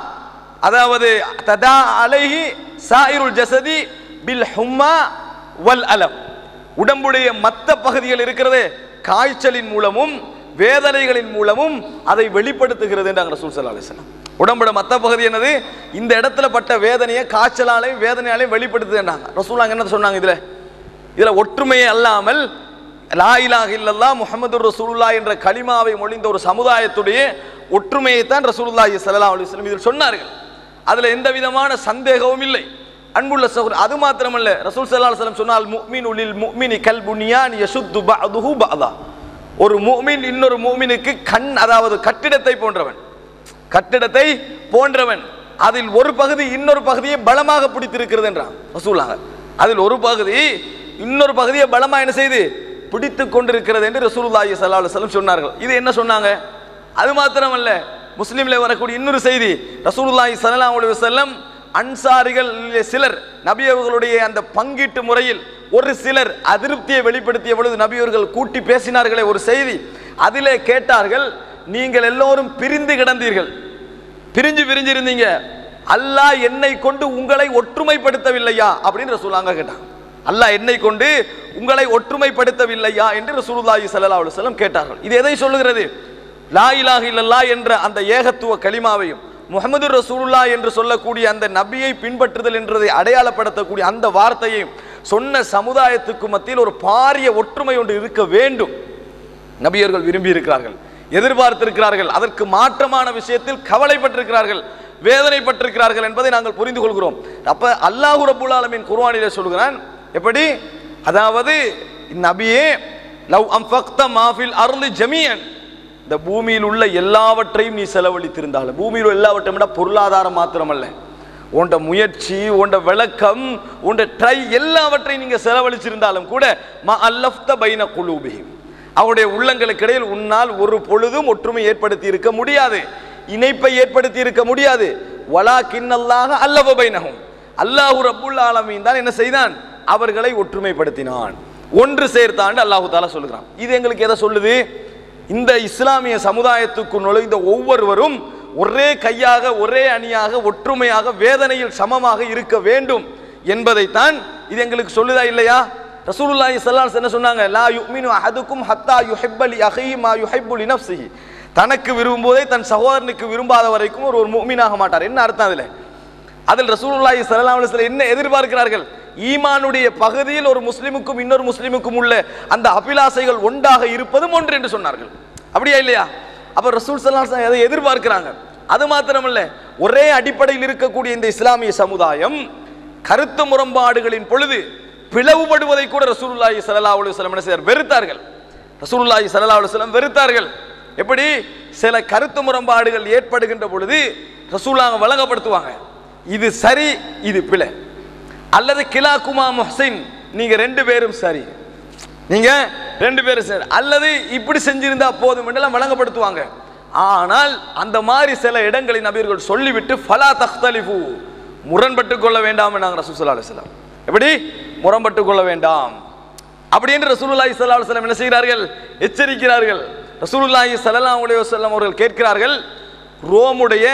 அதாவது ததா அலைஹி சாயிருல் ஜசதி பில் ஹும்மா வல் அலம் உடம்புடைய மத்த பகுதிகள் இருக்கிறது காய்ச்சலின் மூலமும் வேதனைகளின் மூலமும் அதை வெளிப்படுத்துகிறது என்று ரசூல் ஸல்லல்லாஹு அலைஹி வஸல்லம் உடம்போட மத்த பகுதி என்னது இந்த இடத்துல பட்ட வேதனையை காய்ச்சலாலையும் வேதனையாலையும் வெளிப்படுத்துதுன்னாங்க ரசூலாங்க என்ன சொன்னாங்க இதுல இதுல ஒற்றுமையே அல்லாமல் லா இலாஹ இல்லல்லாஹ் முஹம்மது ரசூலுல்லாஹ் என்ற கலிமாவை மொழிந்த ஒரு சமுதாயத்துடைய ஒற்றுமையை தான் ரசூலுல்லாஹி ஸல்லல்லாஹு அலைஹி வஸல்லம் இதில் சொன்னார்கள் அதுல எந்த விதமான சந்தேகமும் இல்லை அன்புள்ள சகோதரர் அது மாத்திரமல்ல ரசூல் ஸல்லல்லாஹு அலைஹி வஸல்லம் சொன்னால் முஃமின் உலில் முஃமினி கல் புனியான் யசுத்து பஅதுஹு பஅதா ஒரு முஃமின் இன்னொரு முஃமினுக்கு கண் அதாவது கட்டிடத்தை போன்றவன் கட்டிடத்தை போன்றவன் அதில் ஒரு பகுதி இன்னொரு பகுதியை பலமாக பிடித்திருக்கிறது என்றான் ரசூலாங்க அதில் ஒரு பகுதி இன்னொரு பகுதியை பலமா என்ன செய்து பிடித்து கொண்டிருக்கிறது என்று ரசூலுல்லாஹி ஸல்லல்லாஹு அலைஹி வஸல்லம் சொன்னார்கள் இது என்ன சொன்னாங்க அது மாத்திரமல்ல முஸ்லிம்ல வரக்கூடிய இன்னொரு செய்தி ரசூலுல்லாஹி ஸல்லல்லாஹு அலைஹி வஸல்லம் அன்சாரிகள் சிலர் நபி அவர்களுடைய அந்த பங்கீட்டு முறையில் ஒரு சிலர் அதிருப்தியை வெளிப்படுத்திய பொழுது நபி அவர்கள் கூட்டி பேசினார்களே ஒரு செய்தி அதிலே கேட்டார்கள் நீங்கள் எல்லோரும் பிரிந்து கிடந்தீர்கள் பிரிஞ்சு பிரிஞ்சு இருந்தீங்க அல்லாஹ் என்னை கொண்டு உங்களை ஒற்றுமைப்படுத்தவில்லையா அப்படின்னு ரசூலாங்க கேட்டாங்க அல்லாஹ் என்னை கொண்டு உங்களை ஒற்றுமைப்படுத்தவில்லையா என்று ரசூலுல்லாஹி ஸல்லல்லாஹு அலைஹி வஸல்லம் கேட்டார்கள் இது எதை சொல்லுகிறது லா இலாஹ இல்லல்லாஹ் என்ற அந்த ஏகத்துவ கலிமாவையும் முஹம்மது ரசூலுல்லா என்று சொல்லக்கூடிய அந்த நபியை பின்பற்றுதல் என்றதை அடையாளப்படுத்தக்கூடிய அந்த வார்த்தையை சொன்ன சமுதாயத்துக்கு மத்தியில் ஒரு பாரிய ஒற்றுமை ஒன்று இருக்க வேண்டும் நபியர்கள் விரும்பி இருக்கிறார்கள் எதிர்பார்த்திருக்கிறார்கள் அதற்கு மாற்றமான விஷயத்தில் கவலைப்பட்டிருக்கிறார்கள் வேதனைப்பட்டிருக்கிறார்கள் என்பதை நாங்கள் புரிந்து கொள்கிறோம் அப்ப அல்லாஹு ரப்புல் ஆலமீன் குர்ஆனிலே சொல்கிறான் எப்படி அதாவது நபியே லவ் அம்ஃபக்த மாஃபில் அருள் ஜமியன் இந்த பூமியில் உள்ள எல்லாவற்றையும் நீ செலவழித்திருந்தாலும் பூமியில் உள்ள எல்லாவற்றையும் விட பொருளாதாரம் மாத்திரமல்ல உண்ட முயற்சி உண்ட விளக்கம் உண்ட ட்ரை எல்லாவற்றையும் நீங்க செலவழிச்சிருந்தாலும் கூட ம அல்லஃப்த பைன குலூபிஹிம் அவருடைய உள்ளங்களுக்கு இடையில் உன்னால் ஒரு பொழுதும் ஒற்றுமை ஏற்படுத்தி இருக்க முடியாது இணைப்பை ஏற்படுத்தி இருக்க முடியாது வலா கிண்ணல்லாக அல்லவ பைனகும் அல்லாஹு ரப்புல் ஆலமீன் தான் என்ன செய்தான் அவர்களை ஒற்றுமைப்படுத்தினான் ஒன்று சேர்த்தாண்டு அல்லாஹு தாலா சொல்லுகிறான் இது எங்களுக்கு எதை சொல்லுது இந்த இஸ்லாமிய சமுதாயத்துக்கு நுழைந்த ஒவ்வொருவரும் ஒரே கையாக ஒரே அணியாக ஒற்றுமையாக வேதனையில் சமமாக இருக்க வேண்டும் என்பதைத்தான் இது எங்களுக்கு சொல்லுதா இல்லையா ரசூலுல்லாஹி ஸல்லல்லாஹு அலைஹி என்ன சொன்னாங்க லா யுமினு அஹதுக்கும் ஹத்தா யுஹிப்ப லி அஹீஹி மா யுஹிப்பு லி நஃப்ஸிஹி தனக்கு விரும்புவதை தன் சகோதரனுக்கு விரும்பாத வரைக்கும் ஒரு ஒரு முஃமினாக மாட்டார் என்ன அர்த்தம் அதுல அதில் ரசூலுல்லாஹி ஸல்லல்லாஹு அலைஹி வஸல்லம் என்ன எதிர்பார்க்கிறார்கள் ஈமானுடைய பகுதியில் ஒரு முஸ்லிமுக்கும் இன்னொரு முஸ்லிமுக்கும் உள்ள அந்த அபிலாசைகள் ஒன்றாக இருப்பதும் ஒன்று என்று சொன்னார்கள் அப்படியா இல்லையா அப்ப ரசூல் ஸல்லல்லாஹு அலைஹி வஸல்லம் எதை எதிர்பார்க்கிறாங்க அது மாத்திரமல்ல ஒரே அடிப்படையில் இருக்கக்கூடிய இந்த இஸ்லாமிய சமுதாயம் கருத்து முரண்பாடுகளின் பொழுது பிளவுபடுவதை கூட ரசூலுல்லாஹி ஸல்லல்லாஹு அலைஹி வஸல்லம் என்ன செய்தார் வெறுத்தார்கள் ரசூலுல்லாஹி ஸல்லல்லாஹு அலைஹி வஸல்லம் வெறுத்தார்கள் எப்படி சில கருத்து முரண்பாடுகள் ஏற்படுகின்ற பொழுது ரசூலுல்லாஹ் வழங்கப்படுத்துவாங்க இது சரி இது பிழை அல்லது கிலாக்குமா முஹ்சின் நீங்க ரெண்டு பேரும் சரி நீங்க ரெண்டு பேரும் சரி அல்லது இப்படி செஞ்சிருந்தா போதும் என்றெல்லாம் வழங்கப்படுத்துவாங்க ஆனால் அந்த மாதிரி சில இடங்களை நபியர்கள் சொல்லிவிட்டு ஃபலா தஹ்தலிஃபு முரண்பட்டு கொள்ள வேண்டாம் நாங்கள் ரசூல் ஸல்லல்லாஹு அலைஹி வஸல்லம் எப்படி முரண்பட்டு கொள்ள வேண்டாம் அப்படி என்று ரசூலுல்லாஹி ஸல்லல்லாஹு அலைஹி வஸல்லம் என்ன செய்கிறார்கள் எச்சரிக்கிறார்கள் ரசூலுல்லாஹி ஸல்லல்லாஹு அலைஹி வஸல்லம் அவர்கள் கேட்கிறார்கள் ரோமுடைய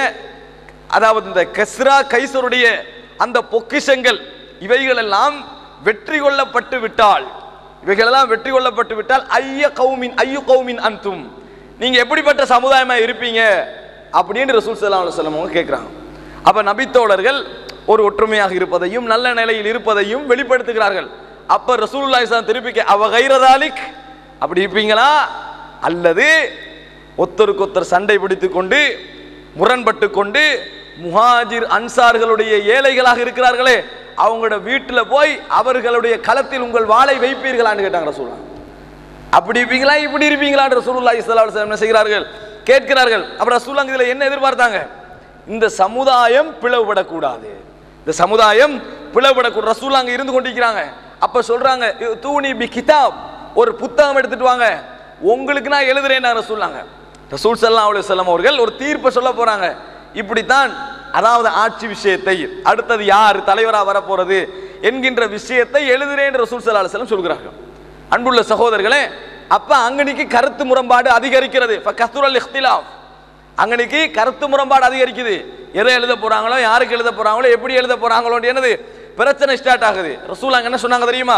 அதாவது இந்த கஸ்ரா கைசருடைய அந்த பொக்கிஷங்கள் இவைகளெல்லாம் வெற்றி கொள்ளப்பட்டு விட்டால் இவைகளெல்லாம் வெற்றி கொள்ளப்பட்டு விட்டால் ஐய கௌமின் ஐயு கௌமின் அன்தும் நீங்க எப்படிப்பட்ட சமுதாயமா இருப்பீங்க அப்படின்னு ரசூல் ஸல்லல்லாஹு அலைஹி வஸல்லம் அவங்க கேட்குறாங்க அப்ப நபித்தோழர்கள் ஒரு ஒற்றுமையாக இருப்பதையும் நல்ல நிலையில் இருப்பதையும் வெளிப்படுத்துகிறார்கள் அப்ப ரசூலுல்லாஹி ஸல்லல்லாஹு திருப்பி கே- அவ கைரதாலிக் அப்படி இருப்பீங்களா அல்லது ஒருத்தருக்கு ஒருத்தர் சண்டை பிடித்துக் கொண்டு முரண்பட்டு கொண்டு முஹாஜிர் அன்சார்களுடைய ஏழைகளாக இருக்கிறார்களே அவங்களோட வீட்டில் போய் அவர்களுடைய களத்தில் உங்கள் வாளை வைப்பீர்களான்னு கேட்டாங்க ரசூலுல்லாஹ் அப்படி இருப்பீங்களா இப்படி இருப்பீங்களான்ற ரசூலுல்லாஹி ஸல்லல்லாஹு அலைஹி வஸல்லம் என்ன செய்கிறார்கள் கேட்கிறார்கள் அப்புறம் ரசூலுல்லாஹ் இதுல என்ன எதிர்பார்த்தாங்க இந்த சமுதாயம் பிளவுபடக்கூடாது இந்த சமுதாயம் பிளவுபடக்கூடாது ரசூலுல்லாஹ் அங்க இருந்து கொண்டிருக்கிறாங்க அப்ப சொல்றாங்க தூணி பி கிதாப் ஒரு புத்தகம் எடுத்துட்டு வாங்க உங்களுக்கு நான் எழுதுறேன் ரசூலுல்லாங்க ரசூல் ஸல்லல்லாஹு அலைஹி வஸல்லம் அவர்கள் ஒரு தீர்ப்பை சொல்ல போறாங்க இப்படித்தான் அதாவது ஆட்சி விஷயத்தை அடுத்தது யார் தலைவராக வரப்போறது என்கின்ற விஷயத்தை எழுதுறேன் ரசூல் ஸல்லல்லாஹு அலைஹி வஸல்லம் சொல்கிறார்கள் அன்புள்ள சகோதரர்களே அப்ப அங்கனிக்கு கருத்து முரண்பாடு அதிகரிக்கிறது கஸ்துரல் இഖ്തിലാഫ് அங்கனிக்கு கருத்து முரண்பாடு அதிகரிக்குது எதை எழுத போறாங்களோ யாருக்கு எழுத போறாங்களோ எப்படி எழுத போறாங்களோ என்னது பிரச்சனை ஸ்டார்ட் ஆகுது ரசூல் அங்க என்ன சொன்னாங்க தெரியுமா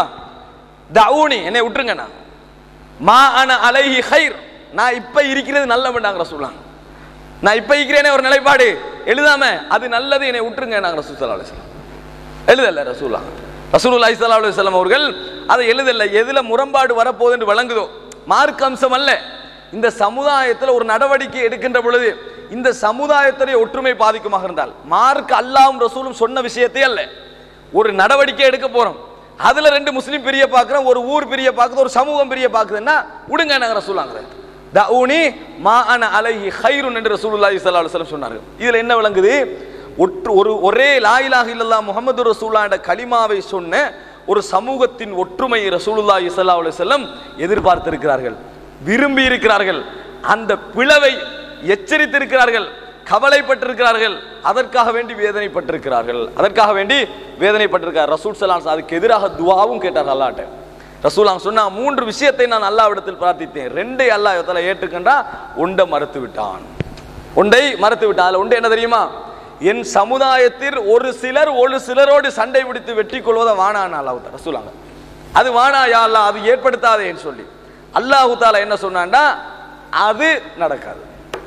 தவுனி என்னை விட்டுருங்கண்ணா மா அன அலைஹி ஹைர் நான் இப்ப இருக்கிறது நல்லவன்டாங்க ரசூலாங்க நான் இப்ப இருக்கிறேனே ஒரு நிலைப்பாடு எழுதாம அது நல்லது என்னை விட்டுருங்க நாங்க ரசூல் ஸல்லல்லாஹு அலைஹி வஸல்லம் எழுதல ரசூலா ரசூலுல்லாஹி ஸல்லல்லாஹு அலைஹி வஸல்லம் அவர்கள் அதை எழுதல எதுல முரண்பாடு வரப்போகுது என்று வழங்குதோ மார்க் அம்சம் அல்ல இந்த சமுதாயத்தில் ஒரு நடவடிக்கை எடுக்கின்ற பொழுது இந்த சமுதாயத்துடைய ஒற்றுமை பாதிக்குமாக இருந்தால் மார்க் அல்லாஹ்வும் ரசூலும் சொன்ன விஷயத்தை அல்ல ஒரு நடவடிக்கை எடுக்க போறோம் அதுல ரெண்டு முஸ்லீம் பிரிய பார்க்குறோம் ஒரு ஊர் பிரிய பார்க்குது ஒரு சமூகம் பிரிய பார்க்குதுன்னா விடுங்க நாங்க ரசூலாங்க தவுனி மா அன அலைஹி ஹைருன் என்று ரசூலுல்லாஹி ஸல்லல்லாஹு அலைஹி வஸல்லம் சொன்னார்கள் இதுல என்ன விளங்குது ஒற்று ஒரு ஒரே லா இலாஹ இல்லல்லாஹ் முஹம்மது ரசூலுல்லாஹ் என்ற கலிமாவை சொன்ன ஒரு சமூகத்தின் ஒற்றுமை ரசூலுல்லாஹி ஸல்லல்லாஹு அலைஹி வஸல்லம் எதிர்பார்த்திருக்கிறார்கள் விரும்பி இருக்கிறார்கள் அந்த பிளவை எச்சரித்திருக்கிறார்கள் கவலைப்பட்டிருக்கிறார்கள் அதற்காக வேண்டி வேதனைப்பட்டிருக்கிறார்கள் அதற்காக வேண்டி வேதனைப்பட்டிருக்கிறார் ரசூல் சலாம் அதுக்கு எதிராக துவாவும் கேட்டார் அல்லாட்ட ரசூலாம் சொன்னா மூன்று விஷயத்தை நான் அல்லாவிடத்தில் பிரார்த்தித்தேன் ரெண்டை அல்லாஹ் இடத்துல ஏற்றுக்கண்டா ஒன்றை மறுத்து விட்டான் ஒன்றை மறுத்து விட்டான் அதுல ஒன்று என்ன தெரியுமா என் சமுதாயத்தில் ஒரு சிலர் ஒரு சிலரோடு சண்டை பிடித்து வெற்றி கொள்வதை வானான் அல்லாஹ் ரசூலாங்க அது வானா யா அல்லாஹ் அது ஏற்படுத்தாதேன்னு சொல்லி அல்லாஹு தாலா என்ன சொன்னான்டா அது நடக்காது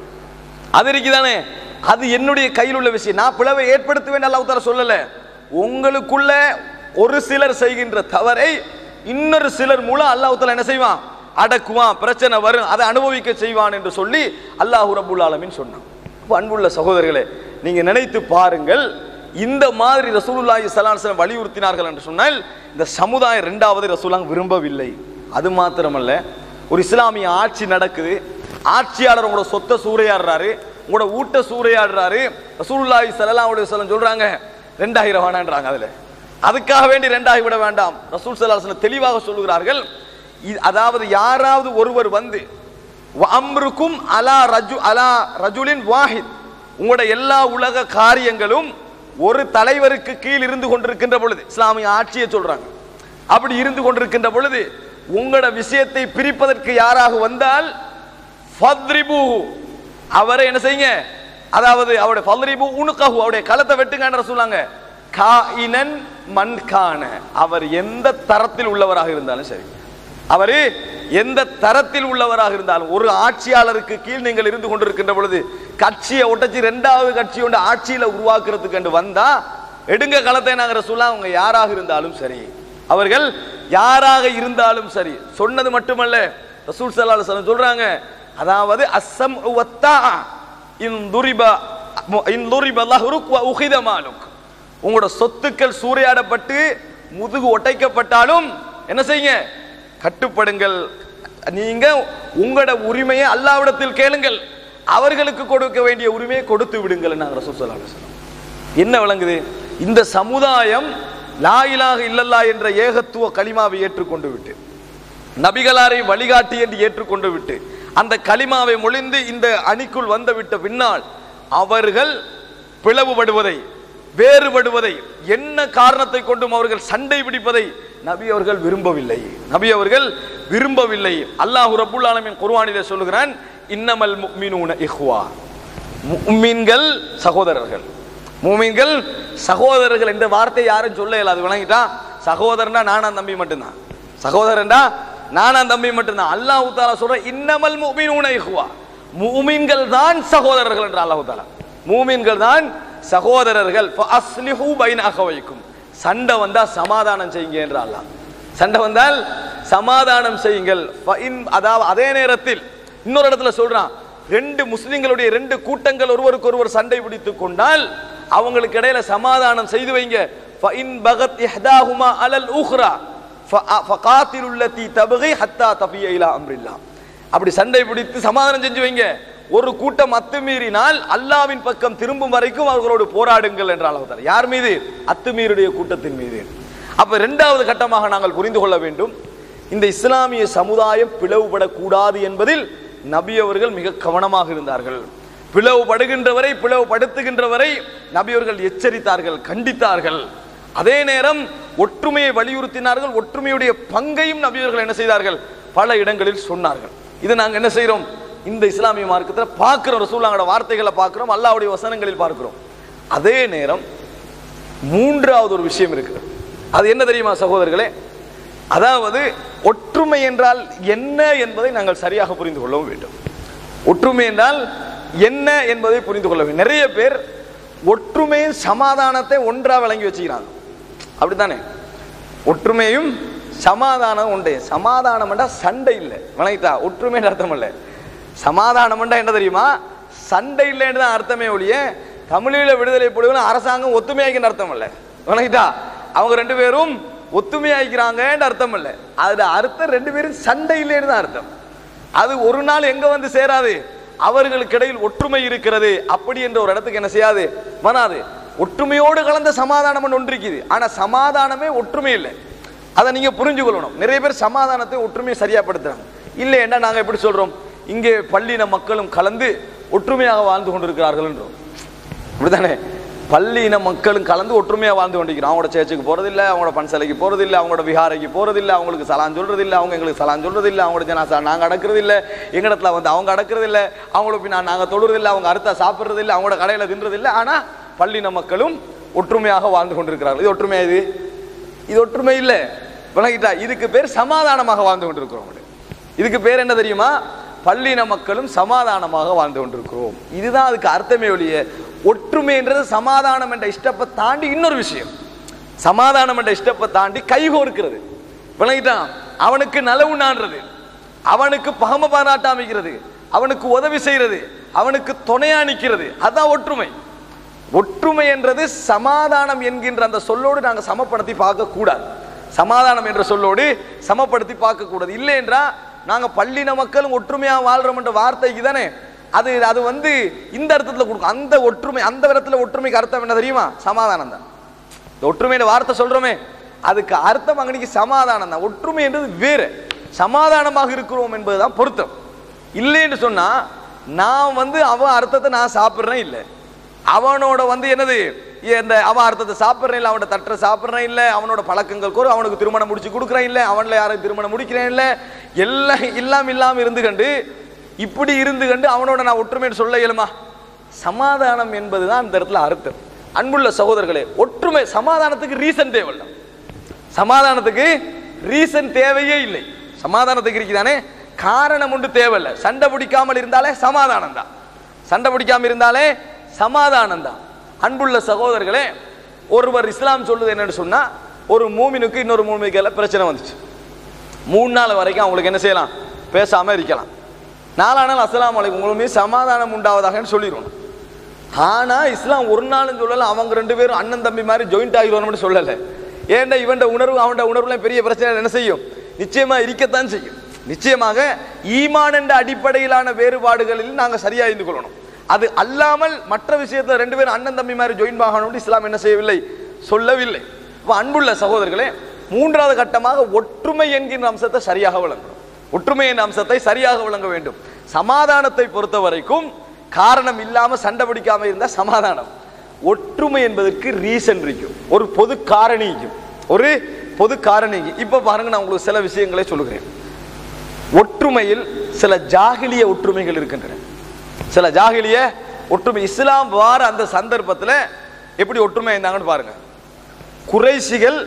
அது இருக்குதானே அது என்னுடைய கையில் உள்ள விஷயம் நான் பிளவை ஏற்படுத்துவேன் அல்லாஹ் தாலா சொல்லல உங்களுக்குள்ள ஒரு சிலர் செய்கின்ற தவறை இன்னொரு சிலர் மூலம் அல்லாஹ் தாலா என்ன செய்வான் அடக்குவான் பிரச்சனை வரும் அதை அனுபவிக்க செய்வான் என்று சொல்லி அல்லாஹ் ரபுல் ஆலமீன் சொன்னான் அப்ப அன்புள்ள சகோதரர்களே நீங்க நினைத்து பாருங்கள் இந்த மாதிரி ரசூலுல்லாஹி ஸல்லல்லாஹு அலைஹி வஸல்லம் வலியுறுத்தினார்கள் என்று சொன்னால் இந்த சமுதாயம் ரெண்டாவது ரசூலாங்க விரும்பவில்லை அது மாத்திரமல்ல ஒரு இஸ்லாமிய ஆட்சி நடக்குது ஆட்சியாளர் உங்களோட சொத்தை சூறையாடுறாரு உங்களோட ஊட்ட சூறையாடுறாரு ரசூலுல்லாஹி ஸல்லல்லாஹு அலைஹி வஸல்லம் சொல்றாங்க ரெண்டாயிரம் வேணான்றாங்க அதுல அதுக்காக வேண்டி ரெண்டாயிரம் விட வேண்டாம் ரசூல் ஸல்லல்லாஹு அலைஹி வஸல்லம் தெளிவாக சொல்லுகிறார்கள் இ- அதாவது யாராவது ஒருவர் வந்து அம்ருக்கும் அலா ரஜு அலா ரஜுலின் வாஹித் உங்களோட எல்லா உலக காரியங்களும் ஒரு தலைவருக்கு கீழ் இருந்து கொண்டிருக்கின்ற பொழுது இஸ்லாமிய ஆட்சியை சொல்றாங்க அப்படி இருந்து கொண்டிருக்கின்ற பொழுது உங்களோட விஷயத்தை பிரிப்பதற்கு யாராக வந்தால் ஃபத்ரிபூஹு அவரை என்ன செய்யுங்க அதாவது அவருடைய ஃபத்ரிபு உனுக்கஹு அவருடைய களத்தை வெட்டுங்கன்னு சொன்னாங்க காயினன் மன்கான அவர் எந்த தரத்தில் உள்ளவராக இருந்தாலும் சரி அவரு எந்த தரத்தில் உள்ளவராக இருந்தாலும் ஒரு ஆட்சியாளருக்கு கீழ் நீங்கள் இருந்து கொண்டிருக்கின்ற பொழுது கட்சியை ஒட்டச்சு ரெண்டாவது கட்சி ஒன்று ஆட்சியில உருவாக்குறதுக்கு என்று வந்தா எடுங்க களத்தை நாங்கள் சொல்லலாம் அவங்க யாராக இருந்தாலும் சரி அவர்கள் யாராக இருந்தாலும் சரி சொன்னது மட்டுமல்ல ரசூல் ஸல்லல்லாஹு அலைஹி வஸல்லம் சொல்றாங்க அதாவது அஸ்ஸம் வத்தா இன் துரிப இன் துரிப லஹ்ருக் வ உகித மாலுக் உங்களோட சொத்துக்கள் சூறையாடப்பட்டு முதுகு ஒட்டைக்கப்பட்டாலும் என்ன செய்யுங்க கட்டுப்படுங்கள் நீங்க உங்களோட உரிமையை அல்லாவிடத்தில் கேளுங்கள் அவர்களுக்கு கொடுக்க வேண்டிய உரிமையை கொடுத்து விடுங்கள் நாங்கள் ரசூல் ஸல்லல்லாஹு அலைஹி வஸல்லம் என்ன விளங்குது இந்த சமுதாயம் லா இலாஹ இல்லல்லா என்ற ஏகத்துவ கலிமாவை ஏற்றுக்கொண்டு விட்டு நபிகளாரை வழிகாட்டி என்று ஏற்றுக்கொண்டு விட்டு அந்த கலிமாவை மொழிந்து இந்த அணிக்குள் வந்து விட்ட பின்னால் அவர்கள் பிளவுபடுவதை வேறுபடுவதை என்ன காரணத்தை கொண்டும் அவர்கள் சண்டை பிடிப்பதை நபி அவர்கள் விரும்பவில்லை நபி அவர்கள் விரும்பவில்லை அல்லாஹ் ரப்புல் ஆலமீன் குர்ஆனிலே சொல்லுகிறான் இன்னமல் முஃமினூன இஹ்வா முஃமின்கள் சகோதரர்கள் மூமின்கள் சகோதரர்கள் என்ற வார்த்தை யாரும் சொல்ல இயலாது விளங்கிட்டா சகோதரனா நானா தம்பி மட்டும்தான் சகோதரன்டா நானா தம்பி மட்டும்தான் அல்லாஹ் தாலா சொல்ற இன்னமல் முஃமினூன இஹ்வா மூமின்கள் தான் சகோதரர்கள் என்ற அல்லாஹ் தாலா மூமின்கள் தான் சகோதரர்கள் அஸ்லிஹு பைன அகவைக்கும் சண்டை வந்தா சமாதானம் செய்யுங்க என்று அல்லாஹ் சண்டை வந்தால் சமாதானம் செய்யுங்கள் ஃபஇன் அதாவது அதே நேரத்தில் இன்னொரு இடத்துல சொல்றான் ரெண்டு முஸ்லிம்களுடைய ரெண்டு கூட்டங்கள் ஒருவருக்கு ஒருவர் சண்டை பிடித்துக் கொண்டால் அவங்களுக்கு இடையில சமாதானம் செய்து வைங்க ஃபஇன் பகத் இஹ்தாஹுமா அலல் உஹ்ரா ஃபகாத்திலுல் லத்தி தபகி ஹத்தா தஃபிய இலா அம்ரில்லா அப்படி சண்டை பிடித்து சமாதானம் செஞ்சு வைங்க ஒரு கூட்டம் அத்துமீறினால் அல்லாவின் பக்கம் திரும்பும் வரைக்கும் அவர்களோடு போராடுங்கள் என்ற அளவு யார் மீது அத்துமீறுடைய கூட்டத்தின் மீது அப்ப இரண்டாவது கட்டமாக நாங்கள் புரிந்து கொள்ள வேண்டும் இந்த இஸ்லாமிய சமுதாயம் பிளவுபடக்கூடாது என்பதில் நபி அவர்கள் மிக கவனமாக இருந்தார்கள் பிளவுபடுகின்றவரை பிளவுபடுத்துகின்றவரை நபி அவர்கள் எச்சரித்தார்கள் கண்டித்தார்கள் அதே நேரம் ஒற்றுமையை வலியுறுத்தினார்கள் ஒற்றுமையுடைய பங்கையும் நபி அவர்கள் என்ன செய்தார்கள் பல இடங்களில் சொன்னார்கள் இது நாங்க என்ன செய்றோம் இந்த இஸ்லாமிய மார்க்கத்தில் பார்க்கிறோம் ரசூல்லாங்களோட வார்த்தைகளை பார்க்கிறோம் அல்லாஹ்வுடைய வசனங்களில் பார்க்கிறோம் அதே நேரம் மூன்றாவது ஒரு விஷயம் இருக்குது அது என்ன தெரியுமா சகோதரர்களே அதாவது ஒற்றுமை என்றால் என்ன என்பதை நாங்கள் சரியாக புரிந்து கொள்ளவும் வேண்டும் ஒற்றுமை என்றால் என்ன என்பதை புரிந்து கொள்ள வேண்டும் நிறைய பேர் ஒற்றுமையும் சமாதானத்தை ஒன்றா விளங்கி வச்சுக்கிறாங்க அப்படித்தானே ஒற்றுமையும் சமாதானம் உண்டு சமாதானம் என்றா சண்டை இல்லை விளங்கிட்டா ஒற்றுமைன்ற அர்த்தம் இல்லை சமாதானம் என்றா என்ன தெரியுமா சண்டை இல்லைன்னு தான் அர்த்தமே ஒழிய தமிழீழ விடுதலை புலிகள் அரசாங்கம் ஒத்துமையாக்கின்ற அர்த்தம் இல்லை விளங்கிட்டா அவங்க ரெண்டு பேரும் ஒத்துமையாக்கிறாங்கன்ற அர்த்தம் இல்லை அதுல அர்த்தம் ரெண்டு பேரும் சண்டை இல்லைன்னு தான் அர்த்தம் அது ஒரு நாள் எங்க வந்து சேராது அவர்களுக்கு இடையில் ஒற்றுமை இருக்கிறது அப்படி என்ற ஒரு இடத்துக்கு என்ன செய்யாது வராது ஒற்றுமையோடு கலந்த சமாதானம் ஒன்று இருக்குது ஆனா சமாதானமே ஒற்றுமை இல்லை அதை நீங்க புரிஞ்சு கொள்ளணும் நிறைய பேர் சமாதானத்தை ஒற்றுமையை சரியாப்படுத்துறாங்க இல்லை என்ன நாங்க எப்படி சொல்றோம் இங்கே பள்ளின மக்களும் கலந்து ஒற்றுமையாக வாழ்ந்து கொண்டிருக்கிறார்கள் என்றோம் அப்படிதானே பள்ளி இன மக்களும் கலந்து ஒற்றுமையா வாழ்ந்து கொண்டிருக்கிறோம் அவங்களோட சேர்ச்சுக்கு போறதில்ல அவங்களோட பன்சலைக்கு போறதில்ல அவங்களோட விஹாரைக்கு போறதில்ல அவங்களுக்கு சலான் சொல்றது இல்ல அவங்க எங்களுக்கு சலான் சொல்றது இல்ல அவங்களோட ஜனாசா நாங்க அடக்குறது இல்ல எங்க இடத்துல வந்து அவங்க அடக்குறது இல்ல அவங்கள பின்னா நாங்க தொடுறது இல்ல அவங்க அறுத்தா சாப்பிடுறது இல்ல அவங்களோட கடையில தின்றது இல்ல ஆனா பள்ளின மக்களும் ஒற்றுமையாக வாழ்ந்து கொண்டிருக்கிறார்கள் இது ஒற்றுமையா இது இது ஒற்றுமை இல்ல விளங்கிட்டா இதுக்கு பேர் சமாதானமாக வாழ்ந்து கொண்டிருக்கிறோம் இதுக்கு பேர் என்ன தெரியுமா பள்ளின மக்களும் சமாதானமாக வாழ்ந்து கொண்டிருக்கிறோம் இதுதான் அதுக்கு அர்த்தமே ஒழிய ஒற்றுமைன்றது சமாதானம் என்ற இஷ்டப்பை தாண்டி இன்னொரு விஷயம் சமாதானம் என்ற இஷ்டப்பை தாண்டி கைகோர்க்கிறது விளங்கிட்டான் அவனுக்கு நலவு நாடுறது அவனுக்கு பகம பாராட்டாமிக்கிறது அவனுக்கு உதவி செய்யறது அவனுக்கு துணையா நிற்கிறது அதான் ஒற்றுமை ஒற்றுமை என்றது சமாதானம் என்கின்ற அந்த சொல்லோடு நாங்கள் சமப்படுத்தி பார்க்க கூடாது சமாதானம் என்ற சொல்லோடு சமப்படுத்தி பார்க்க கூடாது இல்லை என்றா நாங்க பள்ளின மக்களும் ஒற்றுமையா வாழ்றோம் என்ற வார்த்தைக்கு தானே அது அது வந்து இந்த அர்த்தத்துல கொடுக்கும் அந்த ஒற்றுமை அந்த விதத்துல ஒற்றுமைக்கு அர்த்தம் என்ன தெரியுமா சமாதானம் தான் இந்த ஒற்றுமைയുടെ வார்த்தை சொல்றோமே அதுக்கு அர்த்தம் அங்கனைக்கு சமாதானம் தான் ஒற்றுமை என்றது வேறு சமாதானமாக இருக்கிறோம் என்பதுதான் பொருத்தம் இல்லைன்னு சொன்னா நான் வந்து அவன் அர்த்தத்தை நான் சாப்பிட்றேன் இல்லை அவனோட வந்து என்னது இந்த அவன் அர்த்தத்தை சாப்பிட்றேன் இல்லை அவனோட தட்டை சாப்பிட்றேன் இல்லை அவனோட பழக்கங்கள் கூட அவனுக்கு திருமணம் முடிச்சு கொடுக்குறேன் இல்லை அவன்ல யாரும் திருமணம் முடிக்கிறேன் இல்லை எல்லாம் இல்லாம இல்லாம இருந்து கண்டு இப்படி இருந்து கண்டு அவனோட நான் ஒற்றுமைன்னு சொல்ல இயலுமா சமாதானம் என்பதுதான் இந்த இடத்துல அர்த்தம் அன்புள்ள சகோதரர்களே ஒற்றுமை சமாதானத்துக்கு ரீசன் தேவையில்ல சமாதானத்துக்கு ரீசன் தேவையே இல்லை சமாதானத்துக்கு இருக்குதானே காரணம் ஒன்று தேவையில்லை சண்டை பிடிக்காமல் இருந்தாலே சமாதானம் தான் சண்டை பிடிக்காம இருந்தாலே சமாதானம் தான் அன்புள்ள சகோதரர்களே ஒருவர் இஸ்லாம் சொல்லுது என்னன்னு சொன்னா ஒரு மூமினுக்கு இன்னொரு மூமிக்கு பிரச்சனை வந்துச்சு மூணு நாள் வரைக்கும் அவங்களுக்கு என்ன செய்யலாம் பேசாம இருக்கலாம் நாலானால் அஸ்ஸலாமு அலைக்கும் உங்களுமே சமாதானம் உண்டாவதாகன்னு சொல்லிடணும் ஆனா இஸ்லாம் ஒரு நாளும் சொல்லல அவங்க ரெண்டு பேரும் அண்ணன் தம்பி மாதிரி ஜாயிண்ட் ஆகிடுவோம்னு சொல்லல ஏன்டா இவன்ட உணர்வு அவன்ட உணர்வுல பெரிய பிரச்சனை என்ன செய்யும் நிச்சயமா இருக்கத்தான் செய்யும் நிச்சயமாக ஈமான் என்ற அடிப்படையிலான வேறுபாடுகளில் நாங்க சரியா இருந்து கொள்ளணும் அது அல்லாமல் மற்ற விஷயத்துல ரெண்டு பேரும் அண்ணன் தம்பி மாதிரி ஜாயின் ஆகணும்னு இஸ்லாம் என்ன செய்யவில்லை சொல்லவில்லை அப்ப அன்புள்ள சகோதரர்களே மூன்றாவது கட்டமாக ஒற்றுமை என்கின்ற அம்சத்தை சரியாக விளங்கணும் ஒற்றுமை என்ற அம்சத்தை சரியாக விளங்க வேண்டும் சமாதானத்தை பொறுத்த வரைக்கும் காரணம் இல்லாம சண்டை பிடிக்காம இருந்தா சமாதானம் ஒற்றுமை என்பதற்கு ரீசன் இருக்கும் ஒரு பொது காரணி இருக்கும் ஒரு பொது காரணி இப்ப பாருங்க நான் உங்களுக்கு சில விஷயங்களை சொல்லுகிறேன் ஒற்றுமையில் சில ஜாகிலிய ஒற்றுமைகள் இருக்கின்றன சில ஜாகிலிய ஒற்றுமை இஸ்லாம் வார அந்த சந்தர்ப்பத்துல எப்படி ஒற்றுமை இருந்தாங்கன்னு பாருங்க குறைசிகள்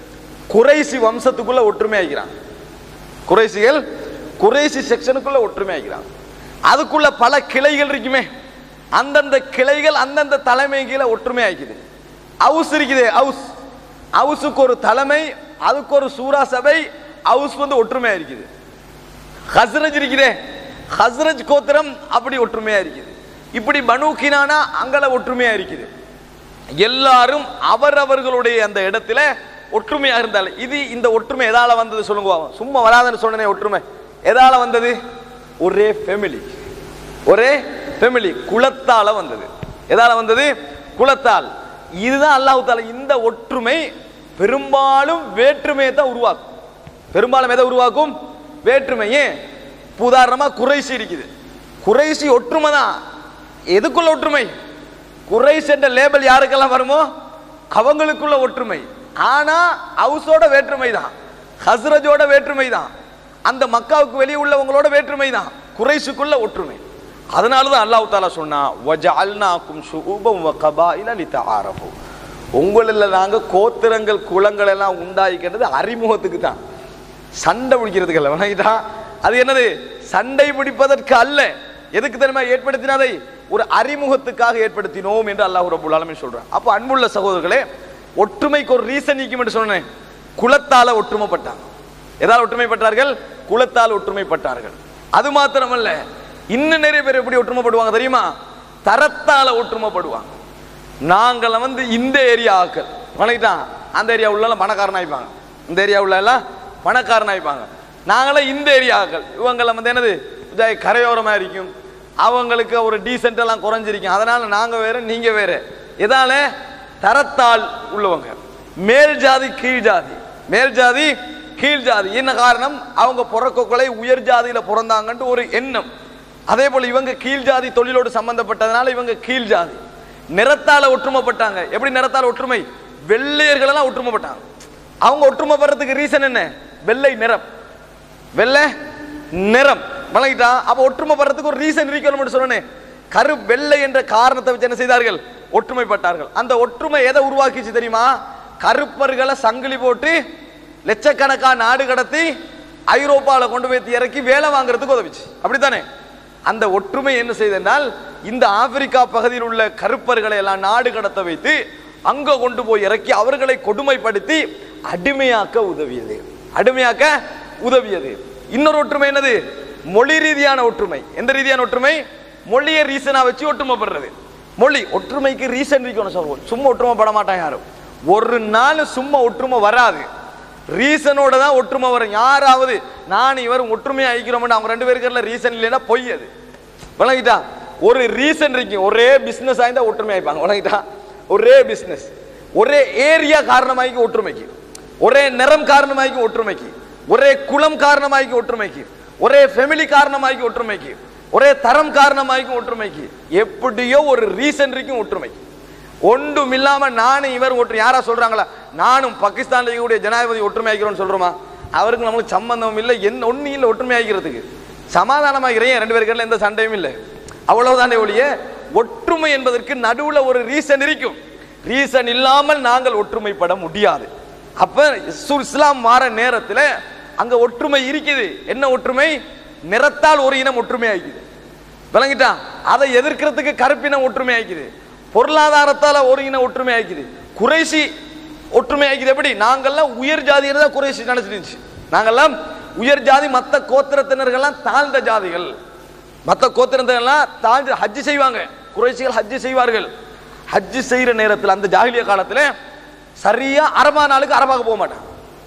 குறைசி வம்சத்துக்குள்ள ஒற்றுமை ஆகிறாங்க குறைசிகள் குறைசி செக்ஷனுக்குள்ள ஒற்றுமை ஆகிறாங்க அதுக்குள்ள பல கிளைகள் இருக்குமே அந்தந்த கிளைகள் அந்தந்த தலைமை கீழே ஒற்றுமை ஆகிக்குது ஹவுஸ் இருக்குது ஹவுஸ் ஹவுஸுக்கு ஒரு தலைமை அதுக்கு ஒரு சூரா சபை ஹவுஸ் வந்து ஒற்றுமையா இருக்குது ஹஸ்ரஜ் இருக்குதே ஹஸ்ரஜ் கோத்திரம் அப்படி ஒற்றுமையா இருக்குது இப்படி பனு கினானா அங்கல ஒற்றுமையா இருக்குது எல்லாரும் அவரவர்களுடைய அந்த இடத்துல ஒற்றுமையா இருந்தால் இது இந்த ஒற்றுமை எதால வந்தது சொல்லுங்க பாப்போம். சும்மா வராதுன்னு சொன்னனே ஒற்றுமை எதால வந்தது ஒரே ஃபேமிலி ஒரே ஃபேமிலி குலத்தால வந்தது எதால வந்தது குலத்தால் இதுதான் அல்லாஹ் தாலா இந்த ஒற்றுமை பெரும்பாலும் வேற்றுமையை தான் உருவாக்கும் பெரும்பாலும் எதை உருவாக்கும் வேற்றுமையே இப்ப உதாரணமா குறைசி இருக்குது குறைசி ஒற்றுமை தான் எதுக்குள்ள ஒற்றுமை குறைஸ் என்ற லேபல் யாருக்கெல்லாம் வருமோ அவங்களுக்குள்ள ஒற்றுமை ஆனா ஹவுஸோட வேற்றுமை தான் ஹஸ்ரஜோட வேற்றுமை தான் அந்த மக்காவுக்கு வெளியே உள்ளவங்களோட வேற்றுமை தான் குறைசுக்குள்ள ஒற்றுமை அதனால தான் அல்லாஹ் தாலா சொன்னா வஜஅல்னாக்கும் ஷுஊபம் வ கபாயில லிதஆரஃபு உங்களில் நாங்க கோத்திரங்கள் குலங்கள் எல்லாம் உண்டாக்கிக்கிறது அறிமுகத்துக்கு தான் சண்டை பிடிக்கிறதுக்கு அல்ல வணங்கிட்டா அது என்னது சண்டை பிடிப்பதற்கு அல்ல எதுக்கு தெரியுமா ஏற்படுத்தினதை ஒரு அறிமுகத்துக்காக ஏற்படுத்தினோம் என்று அல்லாஹ் ரபுல் ஆலமீன் சொல்றான் அப்போ அன்புள்ள சகோதரர்களே ஒற்றுமைக்கு ஒரு ரீசன் நீக்கும் என்று சொன்னேன் குலத்தால ஒற்றுமைப்பட்டாங்க எதால் ஒற்றுமைப்பட்டார்கள் குலத்தால் ஒற்றுமைப்பட்டார்கள் அது மாத்திரமல்ல இன்னும் நிறைய பேர் எப்படி ஒற்றுமைப்படுவாங்க தெரியுமா தரத்தால ஒற்றுமைப்படுவாங்க நாங்கள வந்து இந்த ஏரியா ஆக்கள் வணங்கிட்டான் அந்த ஏரியா உள்ள பணக்காரன் ஆயிப்பாங்க இந்த ஏரியா உள்ள எல்லாம் பணக்காரன் ஆயிப்பாங்க நாங்களாம் இந்த ஏரியா ஆக்கள் இவங்கள வந்து என்னது இதா கரையோரமா இருக்கும் அவங்களுக்கு ஒரு டீசென்ட் எல்லாம் குறைஞ்சிருக்கும் அதனால நாங்க வேற நீங்க வேற எதால தரத்தால் உள்ளவங்க மேல் ஜாதி கீழ் ஜாதி மேல் ஜாதி கீழ் ஜாதி என்ன காரணம் அவங்க பிறக்கக்குள்ளே உயர் ஜாதியில பிறந்தாங்கன்ட்டு ஒரு எண்ணம் அதே போல இவங்க கீழ் ஜாதி தொழிலோடு சம்பந்தப்பட்டதுனால இவங்க கீழ் ஜாதி நிறத்தால ஒற்றுமைப்பட்டாங்க எப்படி நிறத்தால ஒற்றுமை வெள்ளையர்கள் எல்லாம் ஒற்றுமைப்பட்டாங்க அவங்க ஒற்றுமைப்படுறதுக்கு ரீசன் என்ன வெள்ளை நிறம் வெள்ளை நிறம் வழங்கிட்டா அப்ப ஒற்றுமைப்படுறதுக்கு ஒரு ரீசன் இருக்கணும்னு சொன்னேன் கரு வெள்ளை என்ற காரணத்தை வச்சு என்ன செய்தார்கள் ஒற்றுமைப்பட்டார்கள் அந்த ஒற்றுமை எதை உருவாக்கிச்சு தெரியுமா கருப்பர்களை சங்கிலி போட்டு லட்சக்கணக்கா நாடு கடத்தி ஐரோப்பால கொண்டு போய் இறக்கி வேலை வாங்குறதுக்கு உதவிச்சு அப்படித்தானே அந்த ஒற்றுமை என்ன செய்தனால் இந்த ஆப்பிரிக்கா பகுதியில் உள்ள கருப்பர்களை எல்லாம் நாடு கடத்த வைத்து அங்க கொண்டு போய் இறக்கி அவர்களை கொடுமைப்படுத்தி அடிமையாக்க உதவியது அடிமையாக்க உதவியது இன்னொரு ஒற்றுமை என்னது மொழி ரீதியான ஒற்றுமை எந்த ரீதியான ஒற்றுமை மொழியை ரீசனா வச்சு ஒற்றுமைப்படுறது மொழி ஒற்றுமைக்கு ரீசன் இருக்கணும் சொல்லுவோம் சும்மா ஒற்றுமைப்பட மாட்டான் யாரும் ஒரு நாள் சும்மா ஒற்றுமை வராது ரீசனோட தான் ஒற்றுமை வரும் யாராவது நான் இவரும் ஒற்றுமையா ஐக்கிறோம்னு அவங்க ரெண்டு பேருக்கு ரீசன் இல்லைன்னா பொய் அது விளங்கிட்டா ஒரு ரீசன் இருக்கு ஒரே பிசினஸ் ஆயிருந்தா ஒற்றுமை ஆயிப்பாங்க விளங்கிட்டா ஒரே பிசினஸ் ஒரே ஏரியா காரணமாக்கி ஒற்றுமைக்கு ஒரே நிறம் காரணமாக்கி ஒற்றுமைக்கு ஒரே குலம் காரணமாக்கி ஒற்றுமைக்கு ஒரே ஃபெமிலி காரணமாக்கி ஒற்றுமைக்கு ஒரே தரம் காரணமாக்கி ஒற்றுமைக்கு எப்படியோ ஒரு ரீசன் இருக்கும் ஒற்றுமைக்கு ஒன்றும் இல்லாம நானும் இவர் ஒற்று யாரா சொல்றாங்களா நானும் பாகிஸ்தான்ல இருக்கக்கூடிய ஜனாதிபதி ஒற்றுமை ஆகிறோம்னு சொல்றோமா அவருக்கு நம்மளுக்கு சம்பந்தம் இல்லை என்ன ஒன்றும் இல்லை ஒற்றுமை ஆகிறதுக்கு சமாதானமாகிறேன் ரெண்டு பேருக்கு எந்த சண்டையும் இல்லை அவ்வளவுதானே ஒழிய ஒற்றுமை என்பதற்கு நடுவுல ஒரு ரீசன் இருக்கும் ரீசன் இல்லாமல் நாங்கள் ஒற்றுமைப்பட முடியாது அப்ப இஸ்ஸு- இஸ்லாம் மாற நேரத்துல அங்க ஒற்றுமை இருக்குது என்ன ஒற்றுமை நிறத்தால் ஒரு இனம் ஒற்றுமை ஆகிக்குது விளங்கிட்டா அதை எதிர்க்கிறதுக்கு கருப்பினம் ஒற்றுமை ஆகிக்குது பொருளாதாரத்தால ஒரு இனம் ஒற்றுமை ஆகிக்குது குறைசி ஒற்றுமை ஆகிக்குது எப்படி நாங்கெல்லாம் உயர் ஜாதியர் தான் குறைசி நினைச்சிட்டு இருந்துச்சு நாங்கெல்லாம் உயர் ஜாதி மத்த கோத்திரத்தினர்கள்லாம் தாழ்ந்த ஜாதிகள் மத்த கோத்திரத்தினர்கள்லாம் தாழ்ந்து ஹஜ்ஜி செய்வாங்க குறைசிகள் ஹஜ்ஜி செய்வார்கள் ஹஜ்ஜி செய்யற நேரத்தில் அந்த ஜாகிலிய காலத்துல சரியா அரபா நாளுக்கு அரபாக போக மாட்டாங்க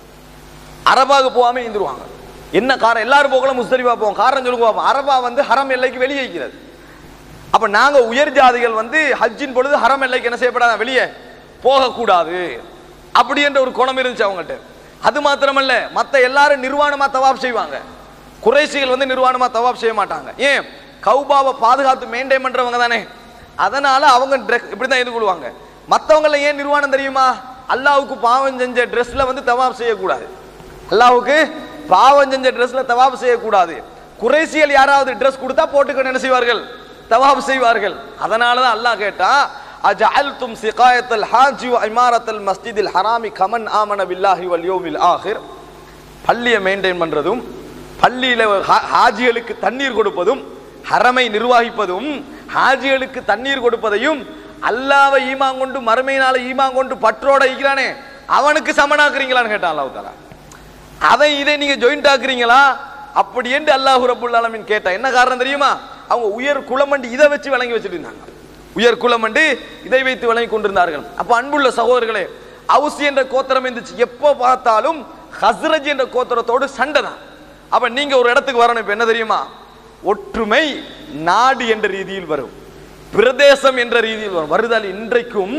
அரபாக போகாம இருந்துருவாங்க என்ன காரணம் எல்லாரும் போகலாம் முஸ்தலிஃபா போவோம் காரணம் சொல்லுங்க பாப்போம். அரபா வந்து ஹரம் எல்லைக்கு வெளியே இருக்கிறது அப்ப நாங்க உயர் ஜாதிகள் வந்து ஹஜ்ஜின் பொழுது ஹரம் எல்லைக்கு என்ன செய்யப்படாத வெளியே போகக்கூடாது அப்படி என்ற ஒரு குணம் இருந்துச்சு அவங்கள்ட்ட அது மாத்திரமல்ல மத்த எல்லாரும் நிர்வாணமா தவாப் செய்வாங்க குறைசிகள் வந்து நிர்வாணமா தவாப் செய்ய மாட்டாங்க ஏன் கௌபாவை பாதுகாத்து மெயின்டைன் பண்றவங்க தானே அதனால அவங்க ட்ரெஸ் இப்படி தான் எதிர்கொள்வாங்க மத்தவங்கள ஏன் நிர்வாணம் தெரியுமா அல்லாவுக்கு பாவம் செஞ்ச ட்ரெஸ்ல வந்து தவாப் செய்யக்கூடாது அல்லாவுக்கு பாவம் செஞ்ச ட்ரெஸ்ல தவாப் செய்யக்கூடாது குறைசியல் யாராவது ட்ரெஸ் கொடுத்தா போட்டுக்கணும் என்ன செய்வார்கள் தவாப் செய்வார்கள் அதனால தான் அல்லாஹ் கேட்டா அஜஅல்தும் சிகாயத்தல் ஹாஜி வ இமாரத்தல் மஸ்ஜிதில் ஹராமி கமன் ஆமன பில்லாஹி வல் யௌமில் ஆஹிர் பள்ளியை மெயின்டைன் பண்றதும் பள்ளியில ஹா- ஹாஜிகளுக்கு தண்ணீர் கொடுப்பதும் ஹரமை நிர்வகிப்பதும் ஹாஜிகளுக்கு தண்ணீர் கொடுப்பதையும் அல்லாவை ஈமான் கொண்டு மறுமையினால ஈமான் கொண்டு பற்றோட இருக்கிறானே அவனுக்கு சமனாக்குறீங்களான்னு கேட்டான் அல்லாஹ் தாலா அதை இதை நீங்க ஜாயிண்ட் ஆக்குறீங்களா அப்படி என்று அல்லாஹ் ரப்புல் ஆலமீன் கேட்டா என்ன காரணம் தெரியுமா அவங்க உயர் குலமண்டி இதை வச்சு வழங்கி வச்சுட்டு இருந்தாங்க உயர் குலமண்டு இதை வைத்து வழங்கி கொண்டிருந்தார்கள் அப்ப அன்புள்ள சகோதரர்களே அவுசி என்ற கோத்திரம் இருந்துச்சு எப்போ பார்த்தாலும் ஹஸ்ரஜ் என்ற கோத்திரத்தோடு சண்டை தான் அப்ப நீங்க ஒரு இடத்துக்கு வரணும் இப்ப என்ன தெரியுமா ஒற்றுமை நாடு என்ற ரீதியில் வரும் பிரதேசம் என்ற ரீதியில் வரும் வருதால் இன்றைக்கும்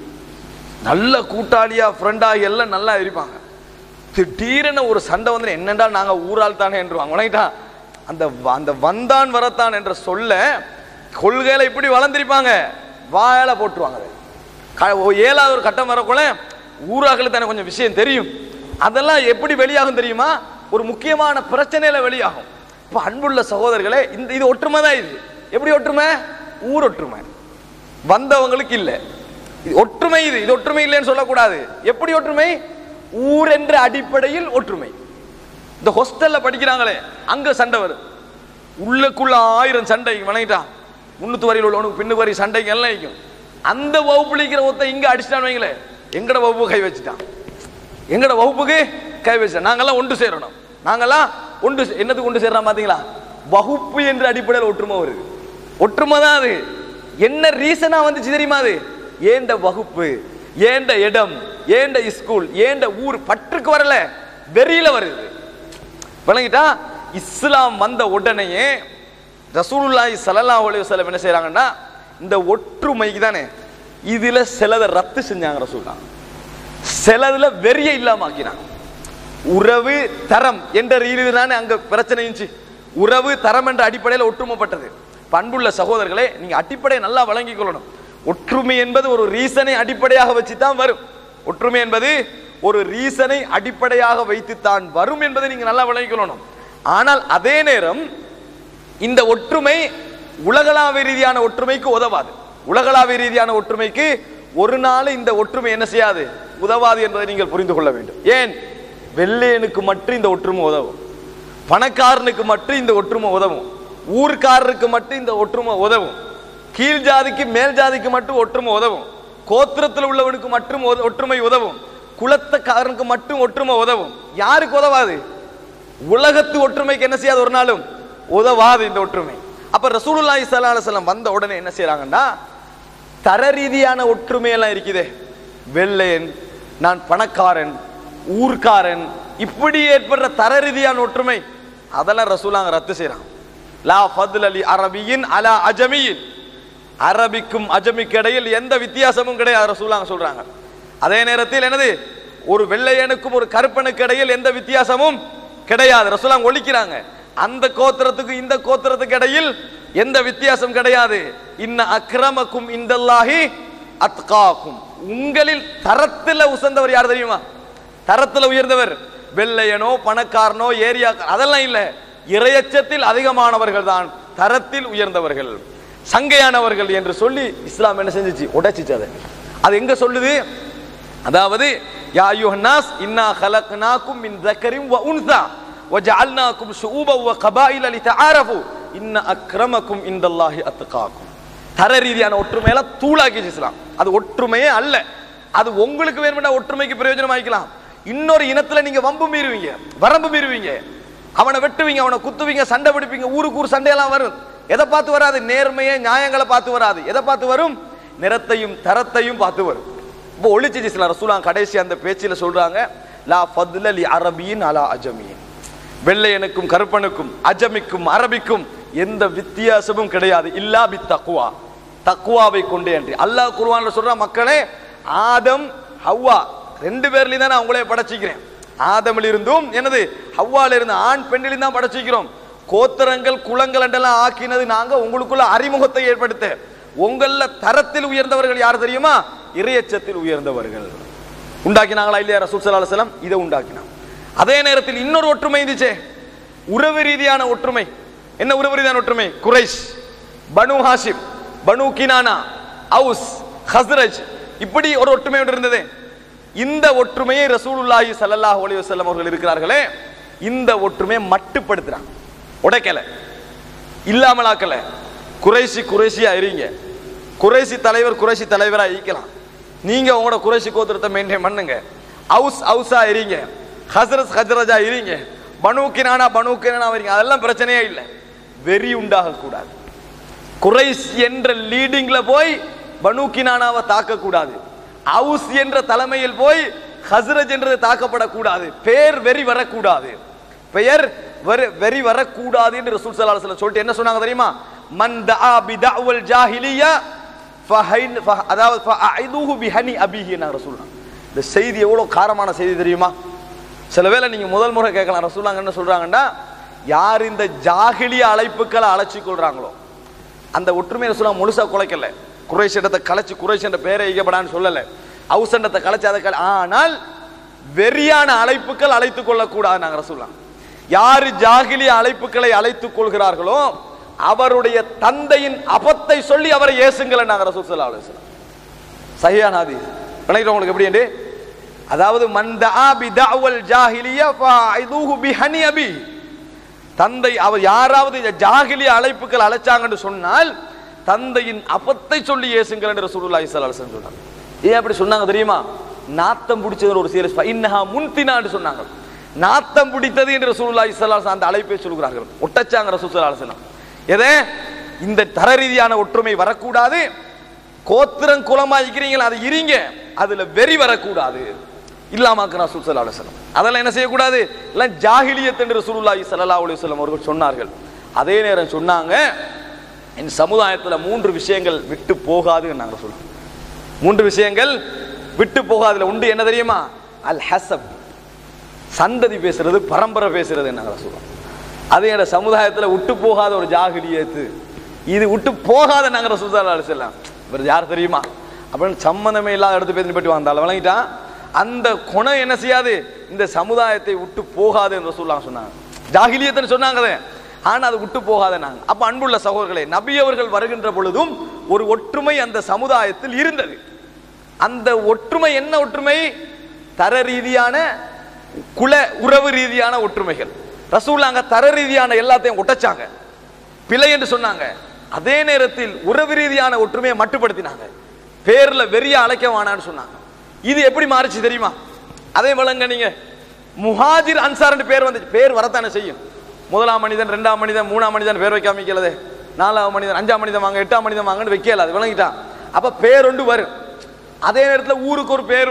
நல்ல கூட்டாளியா ஃப்ரெண்டா எல்லாம் நல்லா இருப்பாங்க திடீரென ஒரு சண்டை வந்து என்னண்டா நாங்க ஊரால் தானே என்றுவாங்க உனக்கிட்டா அந்த வ- அந்த வந்தான் வரத்தான் என்ற சொல்ல கொள்கையில இப்படி வளர்ந்திருப்பாங்க வாயால போட்டுருவாங்க அதை. க- ஓ- ஏழாவது ஒரு கட்டம் வரக்குள்ள ஊராக்களுக்கு தானே கொஞ்சம் விஷயம் தெரியும் அதெல்லாம் எப்படி வெளியாகும் தெரியுமா ஒரு முக்கியமான பிரச்சனையில வெளியாகும் இப்ப அன்புள்ள சகோதரர்களே இந்த இது ஒற்றுமை தான் இது எப்படி ஒற்றுமை ஊர் ஒற்றுமை வந்தவங்களுக்கு இல்ல இது ஒற்றுமை இது இது ஒற்றுமை இல்லைன்னு சொல்லக்கூடாது எப்படி ஒற்றுமை ஊர் என்ற அடிப்படையில் ஒற்றுமை இந்த ஹாஸ்டல்ல படிக்கிறாங்களே அங்க சண்டை வரும் உள்ளுக்குள்ள ஆயிரம் சண்டை வணங்கிட்டான் முன்னூத்து வரையில் உள்ளவனுக்கு பின்னு வரி சண்டைக்கு எல்லாம் வைக்கும் அந்த வகுப்புலிக்கிற ஒருத்த இங்க அடிச்சிட்டான்னு வைங்களேன் எங்கட வகுப்பு கை வச்சுட்டான் எங்கட வகுப்புக்கு கை வச்சுட்டான் நாங்கெல்லாம் ஒன்று சேரணும் நாங்கெல்லாம் ஒன்று சே- என்னத்துக்கு ஒன்று சேர்றோம் பாத்தீங்களா வகுப்பு என்ற அடிப்படையில் ஒற்றுமை வருது ஒற்றுமை தான் அது என்ன ரீசனா வந்துச்சு தெரியுமா அது ஏண்ட வகுப்பு ஏண்ட இடம் ஏண்ட ஸ்கூல் ஏண்ட ஊர் பற்றுக்கு வரல வெறியில வருது விளங்கிட்டா இஸ்லாம் வந்த உடனேயே ரசூலுல்லாஹி ஸல்லல்லாஹு அலைஹி வஸல்லம் என்ன செய்றாங்கன்னா இந்த ஒற்றுமைக்கு தானே இதுல சிலதை ரத்து செஞ்சாங்க ரசூல்லா சிலதுல வெறிய இல்லாம ஆக்கினாங்க உறவு தரம் என்ற ரீதியில் தானே அங்க பிரச்சனை இருந்துச்சு உறவு தரம் என்ற அடிப்படையில் ஒற்றுமைப்பட்டது பண்புள்ள சகோதரர்களே நீங்க அடிப்படையை நல்லா வழங்கிக் கொள்ளணும் ஒற்றுமை என்பது ஒரு ரீசனை அடிப்படையாக வச்சு தான் வரும் ஒற்றுமை என்பது ஒரு ரீசனை அடிப்படையாக வைத்து தான் வரும் என்பதை நீங்க நல்லா வழங்கிக் கொள்ளணும் ஆனால் அதே நேரம் இந்த ஒற்றுமை உலகளாவிய ரீதியான ஒற்றுமைக்கு உதவாது உலகளாவிய ரீதியான ஒற்றுமைக்கு ஒரு நாள் இந்த ஒற்றுமை என்ன செய்யாது உதவாது என்பதை நீங்கள் புரிந்து கொள்ள வேண்டும் ஏன் வெள்ளையனுக்கு மட்டும் இந்த ஒற்றுமை உதவும் பணக்காரனுக்கு மட்டும் இந்த ஒற்றுமை உதவும் ஊர்க்காரருக்கு மட்டும் இந்த ஒற்றுமை உதவும் கீழ் ஜாதிக்கு மேல் ஜாதிக்கு மட்டும் ஒற்றுமை உதவும் கோத்திரத்தில் உள்ளவனுக்கு மட்டும் ஒ- ஒற்றுமை உதவும் குலத்தக்காரனுக்கு மட்டும் ஒற்றுமை உதவும் யாருக்கு உதவாது உலகத்து ஒற்றுமைக்கு என்ன செய்யாது ஒரு நாளும் உதவாது இந்த ஒற்றுமை அப்ப ரசூலுல்லாஹி ஸல்லல்லாஹு அலைஹி வஸல்லம் வந்த உடனே என்ன செய்றாங்கன்னா தர ரீதியான ஒற்றுமை எல்லாம் இருக்குதே வெள்ளையன் நான் பணக்காரன் ஊர்க்காரன் இப்படி ஏற்படுற தர ரீதியான ஒற்றுமை அதெல்லாம் ரசூலாங்க ரத்து செய்றாங்க லா ஃபதுல் அலி அரபியின் அலா அஜமியின் அரபிக்கும் அஜமிக்கு இடையில் எந்த வித்தியாசமும் கிடையாது ரசூலாங்க சொல்றாங்க அதே நேரத்தில் என்னது ஒரு வெள்ளையனுக்கும் ஒரு கருப்பனுக்கு இடையில் எந்த வித்தியாசமும் கிடையாது ரசூலாங்க ஒழிக்கிறாங்க அந்த கோத்திரத்துக்கு இந்த கோத்திரத்துக்கு இடையில் எந்த வித்தியாசம் கிடையாது இன்ன அக்ரமக்கும் இந்தல்லாஹி அத்காக்கும் உங்களில் தரத்துல உசந்தவர் யார் தெரியுமா தரத்துல உயர்ந்தவர் வெள்ளையனோ பணக்காரனோ ஏரியா அதெல்லாம் இல்ல இரையச்சத்தில் அதிகமானவர்கள் தான் தரத்தில் உயர்ந்தவர்கள் சங்கையானவர்கள் என்று சொல்லி இஸ்லாம் என்ன செஞ்சுச்சு உடைச்சிச்சு அதை அது எங்க சொல்லுது அதாவது யா அய்யுஹன்னாஸ் இன்னா خلقناكم من ذكر وانثى وجعلناكم شعوبا وقبائل لتعارفوا ان اكرمكم عند الله اتقاكم தர ரீதியான ஒற்றுமையில தூளாக்கிச்சு இஸ்லாம் அது ஒற்றுமையே அல்ல அது உங்களுக்கு வேணும்னா ஒற்றுமைக்கு பிரயோஜனமாக்கலாம் இன்னொரு இனத்துல நீங்க வம்பு மீறுவீங்க வரம்பு மீறுவீங்க அவனை வெட்டுவீங்க அவனை குத்துவீங்க சண்டை பிடிப்பீங்க ஊருக்கு ஊர் சண்டையெல்லாம் வரும் எதை பார்த்து வராது நேர்மையை நியாயங்களை பார்த்து வராது எதை பார்த்து வரும் நிறத்தையும் தரத்தையும் பார்த்து வரும் இப்போ ஒளிச்சு இஸ்லாம் ரசூலாம் கடைசி அந்த பேச்சில சொல்றாங்க லா ஃபத்ல லி அரபியின் அலா அஜமியின் வெள்ளையனுக்கும் கருப்பனுக்கும் அஜமிக்கும் அரபிக்கும் எந்த வித்தியாசமும் கிடையாது இல்லா பி தக்குவா தக்குவாவை கொண்டே அன்றி அல்லாஹ் குர்ஆன்ல சொல்ற மக்களே ஆதம் ஹவ்வா ரெண்டு பேர்லயும் தான் நான் உங்களே படைச்சிக்கிறேன் ஆதமில் இருந்தும் என்னது ஹவ்வால இருந்து ஆண் பெண்ணிலும் தான் படைச்சிக்கிறோம் கோத்திரங்கள் குலங்கள் என்றெல்லாம் ஆக்கினது நாங்க உங்களுக்குள்ள அறிமுகத்தை ஏற்படுத்த உங்கள தரத்தில் உயர்ந்தவர்கள் யார் தெரியுமா இறையச்சத்தில் உயர்ந்தவர்கள் உண்டாக்கினாங்களா இல்லையா ரசூல் ஸல்லல்லாஹு அலைஹி வஸல்லம் இதை உண்டாக்கினான் அதே நேரத்தில் இன்னொரு ஒற்றுமை இருந்துச்சே உறவு ரீதியான ஒற்றுமை என்ன உறவு ரீதியான ஒற்றுமை Quraysh Banu Hashim Banu Kinana Aws Khazraj இப்படி ஒரு ஒற்றுமை ஒன்று இருந்தது இந்த ஒற்றுமையை ரசூலுல்லாஹி ஸல்லல்லாஹு அலைஹி வஸல்லம் அவர்கள் இருக்கிறார்களே இந்த ஒற்றுமையை மட்டுப்படுத்துறாங்க உடைக்கல இல்லாமலாக்கல குறைசி குறைசியா இருங்க குறைசி தலைவர் குறைசி தலைவரா ஈக்கலாம் நீங்க உங்களோட குறைசி கோத்திரத்தை மெயின்டைன் பண்ணுங்க ஹவுஸ் ஹவுஸா இருங்க ஹசரஸ் ஹஜரஜா இருங்க பனூக்கினானா பனூக்கினானா வரீங்க அதெல்லாம் பிரச்சனையே இல்லை வெறி உண்டாக கூடாது குறைஸ் என்ற லீடிங்ல போய் பனூக்கினானாவை தாக்கக்கூடாது அவுஸ் என்ற தலைமையில் போய் ஹஸ்ரஜ் என்றது தாக்கப்படக்கூடாது பேர் வெறி வரக்கூடாது பெயர் வெறி- வெறி வரக்கூடாது என்று ரசூல் ஸல்லல்லாஹு அலைஹி வஸல்லம் சொல்லிட்டு என்ன சொன்னாங்க தெரியுமா மன் தஆ பிதஅவல் ஜாஹிலியா ஃபஹைன் ஃபஹ- அதாவது ஃபஅஇதுஹு பிஹனி அபிஹி நான் ரசூல் இந்த செய்தி எவ்வளவு காரமான செய்தி தெரியுமா சில வேளை நீங்க முதல் முறை கேட்கலாம் ரசூலாங்க என்ன சொல்றாங்கன்னா யார் இந்த ஜாகிலிய அழைப்புக்களை அழைச்சி கொள்றாங்களோ அந்த ஒற்றுமையை ரசூலா முழுசா குலைக்கல குறைஷ் இடத்தை கலைச்சு குறைஷ் என்ற பேரை ஈகப்படான்னு சொல்லல அவுசண்டத்தை கலைச்சு அதை கலை ஆனால் வெறியான அழைப்புகள் அழைத்துக் கொள்ளக்கூடாது நாங்க ரசூலா யாரு ஜாகிலிய அழைப்புகளை அழைத்துக் கொள்கிறார்களோ அவருடைய தந்தையின் அபத்தை சொல்லி அவரை ஏசுங்கள் நாங்க ரசூல் ஸல்லல்லாஹு அலைஹி வஸல்லம் சஹியான ஹதீஸ் விளங்கிட்டு உங்களுக்கு எப்படி என்று அதாவது மந்தஆ பிதஅவல் ஜாஹிலியா ஃபஐதுஹு பிஹனி அபி தந்தை அவர் யாராவது இந்த ஜாகிலிய அழைப்புகள் அழைச்சாங்கன்னு சொன்னால் தந்தையின் அப்பத்தை சொல்லி ஏசுங்கள் என்று ரசூலுல்லாஹி ஸல்லல்லாஹு அலைஹி வஸல்லம் சொன்னாங்க ஏன் அப்படி சொன்னாங்க தெரியுமா நாத்தம் பிடிச்சது ஒரு சீரியஸ் இன்னஹா முன்தினான்னு சொன்னாங்க நாத்தம் பிடித்தது என்று ரசூலுல்லாஹி ஸல்லல்லாஹு அலைஹி வஸல்லம் அந்த அழைப்பை சொல்கிறார்கள் ஒட்டச்சாங்க ரசூல் ஸல்லல்லாஹு அலைஹி வஸல்லம் எதே இந்த தர ரீதியான ஒற்றுமை வரக்கூடாது கோத்திரம் குலமா இருக்கிறீங்களா அது இருங்க அதுல வெறி வரக்கூடாது இல்லாமாக்கு ரசூல் ஸல்லல்லாஹு அலைஹி வஸல்லம் அதெல்லாம் என்ன செய்யக்கூடாது எல்லாம் ஜாஹிலியத் என்று ரசூலுல்லாஹி ஸல்லல்லாஹு அலைஹி வஸல்லம் அவர்கள் சொன்னார்கள் அதே நேரம் சொன்னாங்க என் சமுதாயத்துல மூன்று விஷயங்கள் விட்டு போகாது நாங்க சொல்றோம் மூன்று விஷயங்கள் விட்டு போகாதுல உண்டு என்ன தெரியுமா அல் ஹசப் சந்ததி பேசுறது பரம்பரை பேசுறது நாங்க சொல்றோம் அது என் சமுதாயத்துல விட்டு போகாத ஒரு ஜாகிலியத்து இது விட்டு போகாத நாங்க ரசூலுல்லாஹி அலைஹி வஸல்லம் இவர் யார் தெரியுமா அப்படின்னு சம்மந்தமே இல்லாத இடத்து பேசி பற்றி வந்தாலும் விளங்கிட்டான் அந்த குணம் என்ன செய்யாது இந்த சமுதாயத்தை விட்டு போகாது என்று ரசூலுல்லாஹ் சொன்னாங்க ஜாகிலியத்துன்னு சொன்னாங்க அதை. ஆனா அது விட்டு போகாத நாங்க அப்ப அன்புள்ள சகோதரர்களே நபி அவர்கள் வருகின்ற பொழுதும் ஒரு ஒற்றுமை அந்த சமுதாயத்தில் இருந்தது அந்த ஒற்றுமை என்ன ஒற்றுமை தர ரீதியான குல உறவு ரீதியான ஒற்றுமைகள் ரசூலாங்க தர ரீதியான எல்லாத்தையும் ஒட்டச்சாங்க பிழை என்று சொன்னாங்க அதே நேரத்தில் உறவு ரீதியான ஒற்றுமையை மட்டுப்படுத்தினாங்க பேர்ல வெறிய அழைக்க வேணான்னு சொன்னாங்க இது எப்படி மாறிச்சு தெரியுமா அதே போலங்க நீங்க முஹாஜிர் அன்சார்னு பேர் வந்துச்சு பேர் வரத்தானே செய்யும் முதலாம் மனிதன் ரெண்டாம் மனிதன் மூணாம் மனிதன் பேர் வைக்காம வைக்கலதே நாலாம் மனிதன் அஞ்சாம் மனிதன் வாங்க எட்டாம் மனிதன் வாங்கன்னு வைக்கல அது விளங்கிட்டான் அப்ப பேர் ஒன்று வரும் அதே நேரத்தில் ஊருக்கு ஒரு பேர் வரும்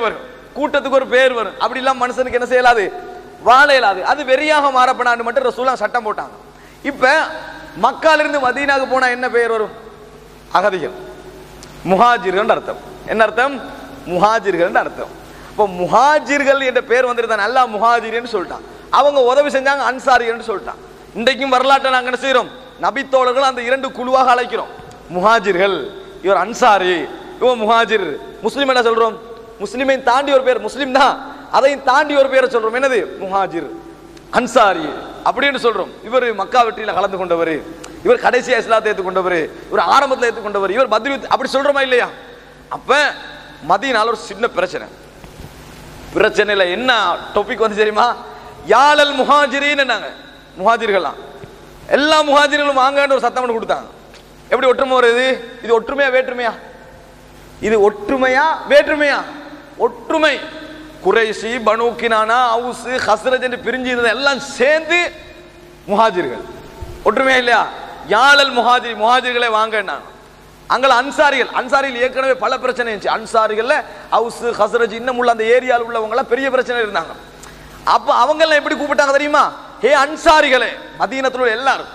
கூட்டத்துக்கு ஒரு பேர் வரும் அப்படி இல்லாம மனுஷனுக்கு என்ன செய்யலாது வாழ இயலாது அது வெறியாக மாறப்படான்னு மட்டும் ரசூலா சட்டம் போட்டாங்க இப்ப மக்கால இருந்து மதீனாவுக்கு போனா என்ன பெயர் வரும் அகதிகள் முஹாஜிர்கள் அர்த்தம் என்ன அர்த்தம் முஹாஜிர்கள் அர்த்தம் இப்போ முஹாஜிர்கள் என்ற பேர் வந்துருந்தா நல்லா முஹாஜிர்னு சொல்லிட்டான் அவங்க உதவி செஞ்சாங்க அன்சாரிகள்னு சொல்லிட்டான் இன்றைக்கும் வரலாற்றை நாங்க என்ன செய்றோம் நபித்தோழர்கள் அந்த இரண்டு குழுவாக அழைக்கிறோம் முஹாஜிர்கள் இவர் அன்சாரி இவன் முஹாஜிர் முஸ்லிம் என்ன சொல்றோம் முஸ்லிமை தாண்டி ஒரு பேர் முஸ்லிம் தான் அதையும் தாண்டி ஒரு பேரை சொல்றோம் என்னது முஹாஜிர் அன்சாரி அப்படின்னு சொல்றோம் இவர் மக்கா வெற்றியில கலந்து கொண்டவர் இவர் கடைசியா இஸ்லாத்தை ஏற்றுக்கொண்டவர் இவர் ஆரம்பத்தில் ஏற்றுக்கொண்டவர் இவர் பத்ரி அப்படி சொல்றோமா இல்லையா அப்ப மதியனால ஒரு சின்ன பிரச்சனை பிரச்சனையில என்ன டாபிக் வந்து தெரியுமா யாழல் முஹாஜிரின்னு நாங்க முஹாஜிர்கள்லாம் எல்லா முஹாஜிர்களும் வாங்கன்னு ஒரு சத்தம் ஒண்ணு கொடுத்தாங்க எப்படி ஒற்றுமை வருது இது ஒற்றுமையா வேற்றுமையா இது ஒற்றுமையா வேற்றுமையா ஒற்றுமை Quraysh Banu Kinana Aws Khazraj என்று பிரிஞ்சு இருந்தது எல்லாம் சேர்ந்து முஹாஜிர்கள் ஒற்றுமையா இல்லையா யாழல் முஹாஜிர் முஹாஜிர்களை வாங்கினாங்க அங்கே அன்சாரிகள் அன்சாரிகள் ஏற்கனவே பல பிரச்சனை இருந்துச்சு அன்சாரிகள்ல அவுஸ் ஹஸ்ரஜ் இன்னும் உள்ள அந்த ஏரியாவில் உள்ளவங்க எல்லாம் பெரிய பிரச்சனை இருந்தாங்க அப்ப அவங்க எல்லாம் எப்படி கூப்பிட்டாங்க தெரியுமா ஹே அன்சாரிகளே மதீனத்துல உள்ள எல்லாரும்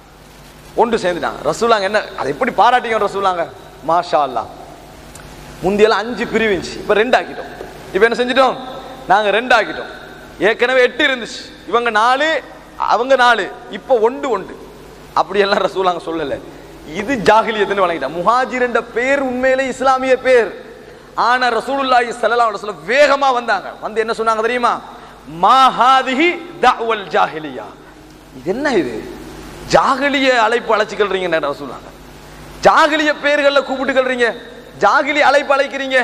ஒன்று சேர்ந்துட்டாங்க ரசூலாங்க என்ன அதை எப்படி பாராட்டிங்க ரசூலாங்க மாஷா அல்லாஹ் முந்தியெல்லாம் அஞ்சு பிரிவு இருந்துச்சு இப்போ ரெண்டு ஆக்கிட்டோம் இப்போ என்ன செஞ்சிட்டோம் நாங்க ரெண்டு ஆக்கிட்டோம் ஏற்கனவே எட்டு இருந்துச்சு இவங்க நாலு அவங்க நாலு இப்போ ஒன்று ஒன்று அப்படியெல்லாம் ரசூலாங்க சொல்லல இது ஜாகிலியத்துன்னு வழங்கிட்டான் முஹாஜிர் என்ற பேர் உண்மையிலே இஸ்லாமிய பேர் ஆனா ரசூலுல்லாஹி ஸல்லல்லாஹு அலைஹி வஸல்லம் வேகமா வந்தாங்க வந்து என்ன சொன்னாங்க தெரியுமா மாஹாதிஹி தஅவல் ஜாஹிலியா இது என்ன இது ஜாகிலிய அழைப்பு அழைச்சிக்கல்றீங்க ரசூலாங்க ஜாகிலிய பேர்கள்ல கூப்பிட்டுக்கல்றீங்க ஜாகிலி அழைப்பு அழைக்கிறீங்க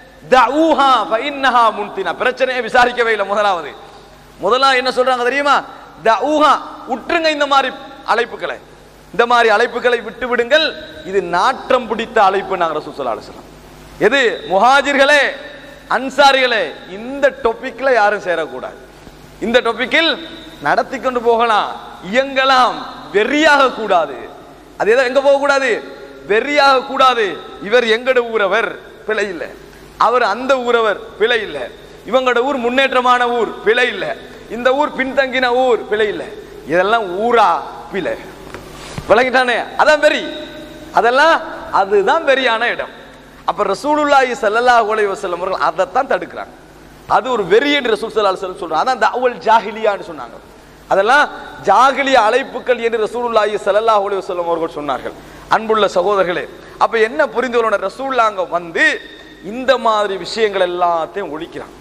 தஊஹா ஃபஇன்னஹா முன்தினா பிரச்சனையை விசாரிக்கவே இல்லை முதலாவது முதலாவது என்ன சொல்றாங்க தெரியுமா தஊஹா உற்றுங்க இந்த மாதிரி அழைப்புகளை இந்த மாதிரி அழைப்புகளை விட்டு விடுங்கள் இது நாற்றம் பிடித்த அழைப்பு நாங்க ரசூல் ஸல்லல்லாஹு அலைஹி வஸல்லம் எது முஹாஜிர்களே அன்சாரிகளே இந்த டொபிக்ல யாரும் சேரக்கூடாது இந்த டொபிக்கில் நடத்தி கொண்டு போகலாம் இயங்கலாம் வெறியாக கூடாது அது எதை எங்க போக கூடாது வெறியாக கூடாது இவர் எங்கட ஊரவர் பிழை இல்லை அவர் அந்த ஊரவர் பிழை இல்லை இவங்களோட ஊர் முன்னேற்றமான ஊர் பிழை இல்லை இந்த ஊர் பின்தங்கின ஊர் பிழை இல்லை இதெல்லாம் ஊரா பிழை விளங்கிட்டானே அதான் வெறி அதெல்லாம் அதுதான் வெறியான இடம் அப்ப ரசூலுல்லாஹி ஸல்லல்லாஹு அலைஹி வஸல்லம் அவர்கள் அதைத்தான் தடுக்கிறாங்க அது ஒரு வெறி என்று ரசூல் ஸல்லல்லாஹு அலைஹி வஸல்லம் சொல்றாங்க அதான் தஅவல் ஜாஹிலியான்னு சொன்னாங்க அதெல்லாம் ஜாகிலிய அழைப்புகள் என்று ரசூலுல்லாஹி ஸல்லல்லாஹு அலைஹி வஸல்லம் அவர்கள் சொன்னார்கள் அன்புள்ள சகோதரர்களே அப்ப என்ன புரிந்து கொள்ளணும் ரசூலுல்லாங்க வந்து இந்த மாதிரி விஷயங்கள் எல்லாத்தையும் ஒழிக்கிறாங்க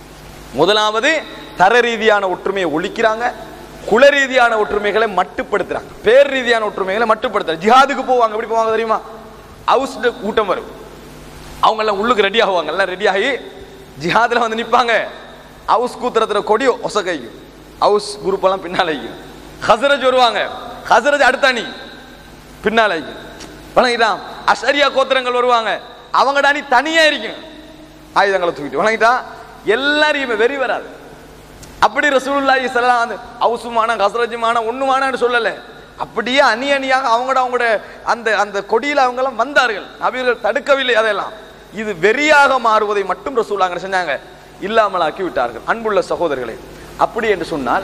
முதலாவது தர ரீதியான ஒற்றுமையை ஒழிக்கிறாங்க குல ரீதியான ஒற்றுமைகளை மட்டுப்படுத்துறாங்க பேர் ரீதியான ஒற்றுமைகளை மட்டுப்படுத்துறாங்க ஜிஹாதுக்கு போவாங்க எப்படி போவாங்க தெரியுமா ஹவுஸ் கூட்டம் வரும் அவங்க எல்லாம் உள்ளுக்கு ரெடி ஆகுவாங்க எல்லாம் ரெடி ஆகி ஜிஹாதுல வந்து நிப்பாங்க ஹவுஸ் கூத்துறதுல கொடி ஒசகைக்கும் ஹவுஸ் குரூப் எல்லாம் பின்னாலைக்கும் ஹசரஜ் வருவாங்க ஹசரஜ் அடுத்த அணி பின்னாலைக்கும் வணங்கிட்டான் அஷரியா கோத்திரங்கள் வருவாங்க அவங்கட அணி தனியா இருக்கும் ஆயுதங்களை தூக்கிட்டு வணங்கிட்டா எல்லாரையுமே வெறி வராது அப்படி ரசூலுல்லாஹி ஸல்லல்லாஹு அலைஹி அவுசுமான கசரஜுமான ஒண்ணுமானு சொல்லல அப்படியே அணி அணியாக அவங்களோட அவங்களோட அந்த அந்த கொடியில அவங்க எல்லாம் வந்தார்கள் நபிகள் தடுக்கவில்லை அதெல்லாம் இது வெறியாக மாறுவதை மட்டும் ரசூலாங்க செஞ்சாங்க இல்லாமலாக்கி விட்டார்கள் அன்புள்ள சகோதரர்களே அப்படி என்று சொன்னால்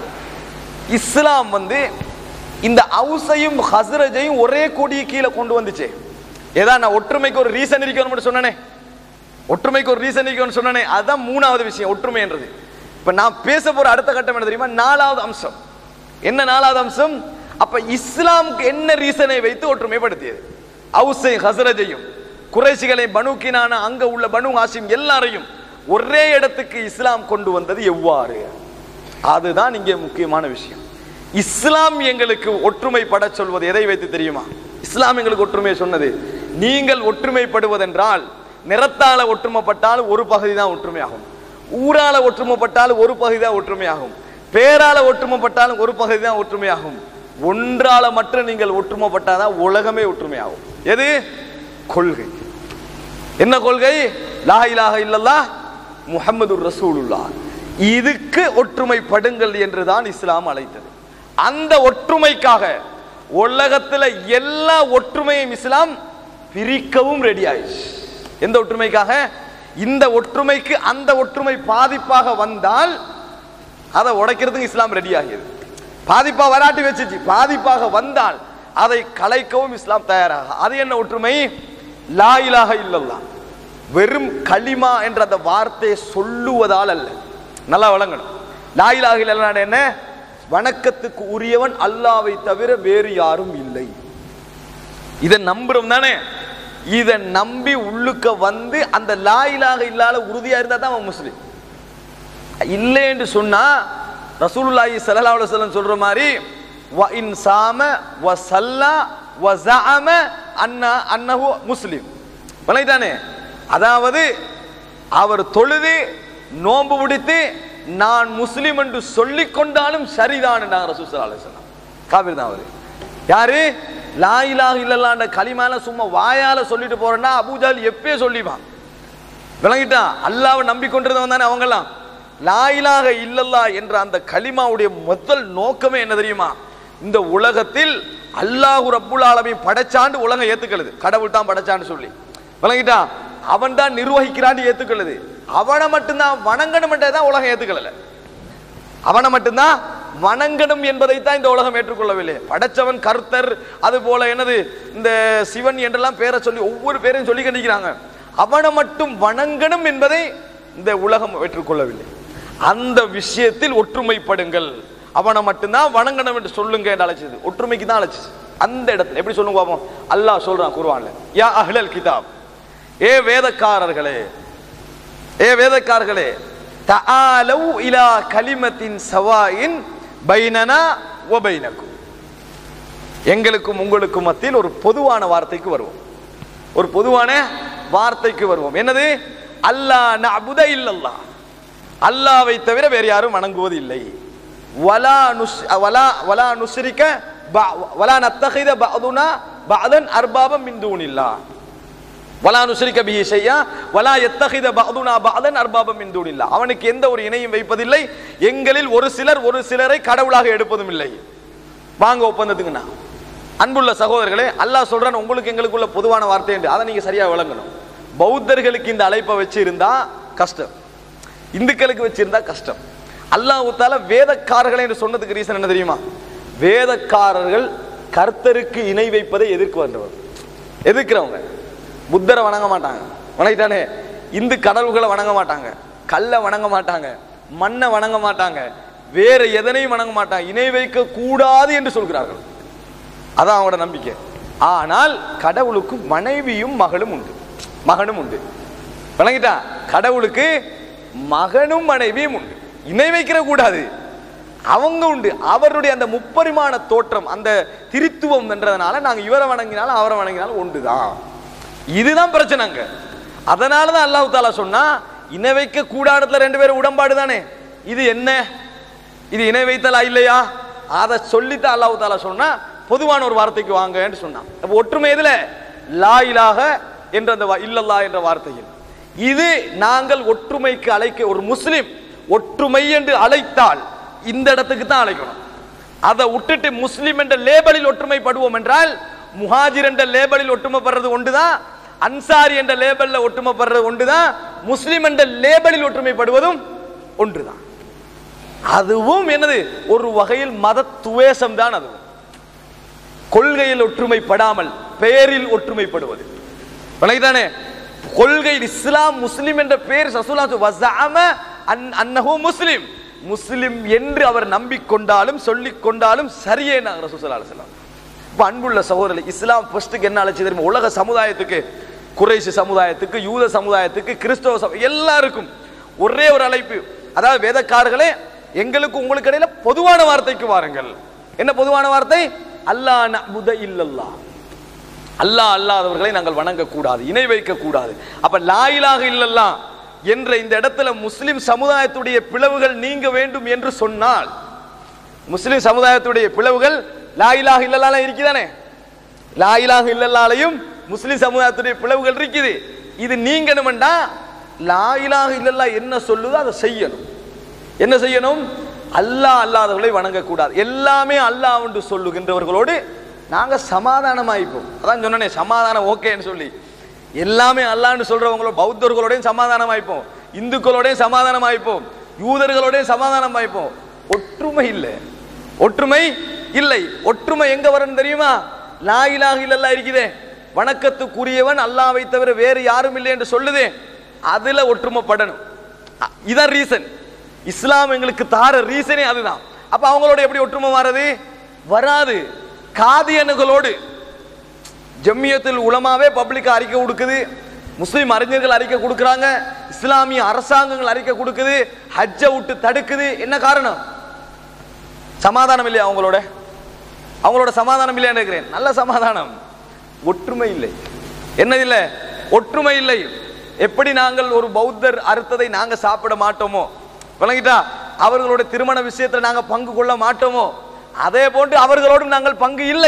இஸ்லாம் வந்து இந்த அவுசையும் ஹஸ்ரஜையும் ஒரே கொடியை கீழே கொண்டு வந்துச்சு ஏதா நான் ஒற்றுமைக்கு ஒரு ரீசன் இருக்கணும்னு சொன்னனே ஒற்றுமைக்கு ஒரு ரீசன் இருக்கணும்னு சொன்னனே அதுதான் மூணாவது விஷயம் ஒற்றுமைன்றது இப்ப நான் பேச போற அடுத்த கட்டம் என்ன தெரியுமா நாலாவது அம்சம் என்ன நாலாவது அம்சம் அப்ப இஸ்லாமுக்கு என்ன ரீசனை வைத்து ஒற்றுமைப்படுத்தியது அவுசையும் ஹசரஜையும் குறைசிகளை பனுக்கினான அங்க உள்ள பனு ஹாசிம் எல்லாரையும் ஒரே இடத்துக்கு இஸ்லாம் கொண்டு வந்தது எவ்வாறு அதுதான் இங்கே முக்கியமான விஷயம் இஸ்லாம் எங்களுக்கு ஒற்றுமைப்பட சொல்வது எதை வைத்து தெரியுமா இஸ்லாம் எங்களுக்கு ஒற்றுமையை சொன்னது நீங்கள் ஒற்றுமைப்படுவதென்றால் நிறத்தால ஒற்றுமைப்பட்டால் ஒரு பகுதி தான் ஒற்றுமையாகும் ஊரால ஒற்றுமைப்பட்டால் ஒரு பகுதி தான் ஒற்றுமையாகும் பேரால ஒற்றுமைப்பட்டாலும் ஒரு பகுதி தான் ஒற்றுமையாகும் ஒன்றால மட்டும் நீங்கள் ஒற்றுமைப்பட்டாதான் உலகமே ஒற்றுமையாகும் எது கொள்கை என்ன கொள்கை லா இலாஹ இல்லல்லாஹ் முஹம்மது ரசூலுல்லாஹ் இதுக்கு ஒற்றுமைப்படுங்கள் என்றுதான் இஸ்லாம் அழைத்தது அந்த ஒற்றுமைக்காக உலகத்துல எல்லா ஒற்றுமையும் இஸ்லாம் பிரிக்கவும் ரெடி ஆயிடுச்சு எந்த ஒற்றுமைக்காக இந்த ஒற்றுமைக்கு அந்த ஒற்றுமை பாதிப்பாக வந்தால் அதை உடைக்கிறதுக்கு இஸ்லாம் ரெடி ஆகியது பாதிப்பா வராட்டி வச்சுச்சு பாதிப்பாக வந்தால் அதை கலைக்கவும் இஸ்லாம் தயாராக அது என்ன ஒற்றுமை லா இலாஹ இல்லல்லா வெறும் களிமா என்ற அந்த வார்த்தையை சொல்லுவதால் அல்ல நல்லா வழங்கணும் லா இலாஹ இல்லல்லா என்ன வணக்கத்துக்கு உரியவன் அல்லாவை தவிர வேறு யாரும் இல்லை இதை நம்புறோம் தானே இதை நம்பி உள்ளுக்க வந்து அந்த லா இலாஹ இல்லாத உறுதியா இருந்தா தான் அவன் முஸ்லீம் இல்லை என்று சொன்னா ரசூலுல்லாஹி ஸல்லல்லாஹு அலைஹி வஸல்லம் சொல்ற மாதிரி வ இன் சாம வ சல்லா வ ஸஅம அன்ன அன்னஹு முஸ்லிம் விளைதானே அதாவது அவர் தொழுது நோன்பு பிடித்து நான் முஸ்லிம் என்று சொல்லிக் கொண்டாலும் சரிதான் என்றாங்க ரசூல் ஸல்லல்லாஹு அலைஹி வஸல்லம் காபிர் தான் அவரு யாரு லா இலாஹ இல்லல்லாஹ்ன்ற கலிமால சும்மா வாயால சொல்லிட்டு போறேன்னா அபூஜால் எப்பயே சொல்லிவான் விளங்கிட்டான் அல்லாவை நம்பிக்கொண்டிருந்தவன் தானே அவங்கெல்லாம் லாயிலாக இல்லல்லா என்ற அந்த கலிமாவுடைய முதல் நோக்கமே என்ன தெரியுமா இந்த உலகத்தில் அல்லாஹு ரப்புல் ஆலமீன் படைச்சாண்டு உலகம் ஏத்துக்கிறது கடவுள் தான் படைச்சான்னு சொல்லி விளங்கிட்டான் அவன் தான் நிர்வகிக்கிறான்னு ஏத்துக்கிறது அவனை மட்டும்தான் வணங்கணும் தான் உலகம் ஏத்துக்கல அவனை மட்டும்தான் வணங்கணும் என்பதை தான் இந்த உலகம் ஏற்றுக்கொள்ளவில்லை படைச்சவன் கர்த்தர் அது போல என்னது இந்த சிவன் என்றெல்லாம் பேரை சொல்லி ஒவ்வொரு பேரையும் சொல்லி கண்டிக்கிறாங்க அவனை மட்டும் வணங்கணும் என்பதை இந்த உலகம் ஏற்றுக்கொள்ளவில்லை அந்த விஷயத்தில் ஒற்றுமைப்படுங்கள் அவனை மட்டும்தான் வணங்கணும் என்று சொல்லுங்க என்று அழைச்சது ஒற்றுமைக்கு தான் அழைச்சது அந்த இடத்துல எப்படி சொல்லுங்க பாப்போம் அல்லாஹ் சொல்றான் குர்ஆன்ல யா அஹ்லல் கிதாப் ஏ வேதக்காரர்களே ஏ வேதக்காரர்களே தஆலவ் இலா கலிமத்தின் சவாயின் பைனனா வ பைனக்கும் எங்களுக்கும் உங்களுக்கும் மத்தியில் ஒரு பொதுவான வார்த்தைக்கு வருவோம் ஒரு பொதுவான வார்த்தைக்கு வருவோம் என்னது அல்லாஹ் நஅபுத இல்லல்லாஹ் அல்லாவை தவிர வேறு யாரும் வணங்குவது இல்லை வலா நுஸ் வலா வலா நுஸ்ரிக்க ப- வலா நத்தகித பஅதுனா பஅதன் அர்பாபம் மின் தூனில்லாஹ் வலா நுஸ்ரிக்க பிஹி ஷையா வலா யத்தகித பஅதுனா பஅதன் அர்பாபம் மின் தூனில்லாஹ் அவனுக்கு எந்த ஒரு இணையும் வைப்பதில்லை எங்களில் ஒரு சிலர் ஒரு சிலரை கடவுளாக எடுப்பதும் இல்லை வாங்க ஒப்பந்தத்துக்குண்ணா அன்புள்ள சகோதரர்களே அல்லாஹ் சொல்றான் உங்களுக்கு எங்களுக்குள்ள பொதுவான வார்த்தை என்று அதை நீங்க சரியா விளங்கணும் பௌத்தர்களுக்கு இந்த அழைப்பை வச்சு இருந்தா கஷ்டம் இந்துக்களுக்கு வச்சிருந்தா கஷ்டம் அல்லாஹ் தால வேதக்காரர்கள் என்று சொன்னதுக்கு ரீசன் என்ன தெரியுமா வேதக்காரர்கள் கர்த்தருக்கு இணை வைப்பதை எதிர்க்கு வந்தவர் எதிர்க்கிறவங்க புத்தரை வணங்க மாட்டாங்க வணங்கிட்டானே இந்து கடவுள்களை வணங்க மாட்டாங்க கல்லை வணங்க மாட்டாங்க மண்ணை வணங்க மாட்டாங்க வேற எதனையும் வணங்க மாட்டாங்க இணை வைக்க கூடாது என்று சொல்கிறார்கள் அதான் அவங்களோட நம்பிக்கை ஆனால் கடவுளுக்கு மனைவியும் மகளும் உண்டு மகனும் உண்டு விளங்கிட்டா கடவுளுக்கு மகனும் மனைவியும் உண்டு இணை வைக்கிற கூடாது அவங்க உண்டு அவருடைய அந்த முப்பரிமாண தோற்றம் அந்த திரித்துவம் என்றதுனால நாங்க இவரை வணங்கினாலும் அவரை வணங்கினாலும் ஒன்றுதான் இதுதான் பிரச்சனைங்க அதனால தான் அல்லாஹ் தாலா சொன்னா இணை வைக்க கூடாதத்துல ரெண்டு பேரும் உடன்பாடு தானே இது என்ன இது இணை வைத்தலா இல்லையா அதை சொல்லித்தான் அல்லாஹ் தாலா சொன்னா பொதுவான ஒரு வார்த்தைக்கு வாங்கன்னு சொன்னான் அப்ப ஒற்றுமை எதுல லா இலாஹ என்ற அந்த வா- இல்லல்லா என்ற வார்த்தையில் இது நாங்கள் ஒற்றுமைக்கு அழைக்க ஒரு முஸ்லிம் ஒற்றுமை என்று அழைத்தால் இந்த இடத்துக்கு தான் அழைக்கணும் அதை விட்டுட்டு முஸ்லிம் என்ற லேபலில் ஒற்றுமைப்படுவோம் என்றால் முஹாஜிர் என்ற லேபலில் ஒற்றுமைப்படுறது ஒன்றுதான் அன்சாரி என்ற லேபல்ல ஒற்றுமைப்படுறது ஒன்றுதான் முஸ்லிம் என்ற லேபலில் ஒற்றுமைப்படுவதும் ஒன்றுதான் அதுவும் என்னது ஒரு வகையில் மத துவேஷம் தான் அதுவும் கொள்கையில் ஒற்றுமைப்படாமல் பெயரில் ஒற்றுமைப்படுவது விளங்கிதானே கொள்கையில் இஸ்லாம் முஸ்லிம் என்ற பெயர் ரசூலா சொ- வஸஅம அன் அன்னஹு முஸ்லிம் முஸ்லிம் என்று அவர் நம்பிக்கொண்டாலும் சொல்லிக் கொண்டாலும் சரியே நாங்க ரசூல் ஸல்லல்லாஹு அலைஹி வஸல்லம் இப்ப அன்புள்ள சகோதரர் இஸ்லாம் ஃபர்ஸ்ட்டுக்கு என்ன அழைச்சி தெரியுமா உலக சமுதாயத்துக்கு குறைஷி சமுதாயத்துக்கு யூத சமுதாயத்துக்கு கிறிஸ்தவ சமு எல்லாருக்கும் ஒரே ஒரு அழைப்பு அதாவது வேதக்காரர்களே எங்களுக்கு உங்களுக்கு இடையில பொதுவான வார்த்தைக்கு வாருங்கள் என்ன பொதுவான வார்த்தை அல்லாஹ் நஅபுத இல்லல்லாஹ் அல்லாஹ் அல்லாதவர்களை நாங்கள் வணங்கக்கூடாது இணை வைக்கக்கூடாது அப்ப லாயிலாக இல்லல்லா என்ற இந்த இடத்துல முஸ்லிம் சமுதாயத்துடைய பிளவுகள் நீங்க வேண்டும் என்று சொன்னால் முஸ்லிம் சமுதாயத்துடைய பிளவுகள் லாயிலாக இல்லல்லால இருக்குதானே லாயிலாக இல்லல்லாலையும் முஸ்லிம் சமுதாயத்துடைய பிளவுகள் இருக்குது இது நீங்கணும்டா லாயிலாக இல்லல்லா என்ன சொல்லுதோ அதை செய்யணும் என்ன செய்யணும் அல்லாஹ் அல்லாதவர்களை வணங்கக்கூடாது எல்லாமே அல்லாஹ் என்று சொல்லுகின்றவர்களோடு நாங்க சமாதானமாயிப்போம் அதான் சொன்னனே சமாதானம் ஓகேன்னு சொல்லி எல்லாமே அல்லான்னு சொல்றவங்களோட பௌத்தர்களோடையும் சமாதானம் ஆயிப்போம் இந்துக்களோடையும் சமாதானம் ஆயிப்போம் யூதர்களோடையும் சமாதானம் ஆயிப்போம் ஒற்றுமை இல்லை ஒற்றுமை இல்லை ஒற்றுமை எங்க வரணும் தெரியுமா லா இலாஹ இல்லல்லாஹ் இருக்குதே வணக்கத்துக்குரியவன் அல்லாஹ்வை தவிர வேறு யாரும் இல்லை என்று சொல்லுதே அதுல ஒற்றுமைப்படணும் அ- இதான் ரீசன் இஸ்லாம் எங்களுக்கு தார ரீசனே அதுதான் அப்ப அவங்களோட எப்படி ஒற்றுமை வராது வராது காதியனுகளோடு ஜம்மியத்தில் உலமாவே பப்ளிக் அறிக்கை கொடுக்குது முஸ்லிம் அறிஞர்கள் அறிக்கை கொடுக்குறாங்க இஸ்லாமிய அரசாங்கங்கள் அறிக்கை கொடுக்குது ஹஜ்ஜை விட்டு தடுக்குது என்ன காரணம் சமாதானம் இல்லையா அவங்களோட அவங்களோட சமாதானம் இல்லையா நினைக்கிறேன் நல்ல சமாதானம் ஒற்றுமை இல்லை என்னது இல்லை ஒற்றுமை இல்லை எப்படி நாங்கள் ஒரு பௌத்தர் அறுத்ததை நாங்க சாப்பிட மாட்டோமோ விளங்கிட்டா அவர்களோட திருமண விஷயத்துல நாங்க பங்கு கொள்ள மாட்டோமோ அதே போன்று அவர்களோடும் நாங்கள் பங்கு இல்லை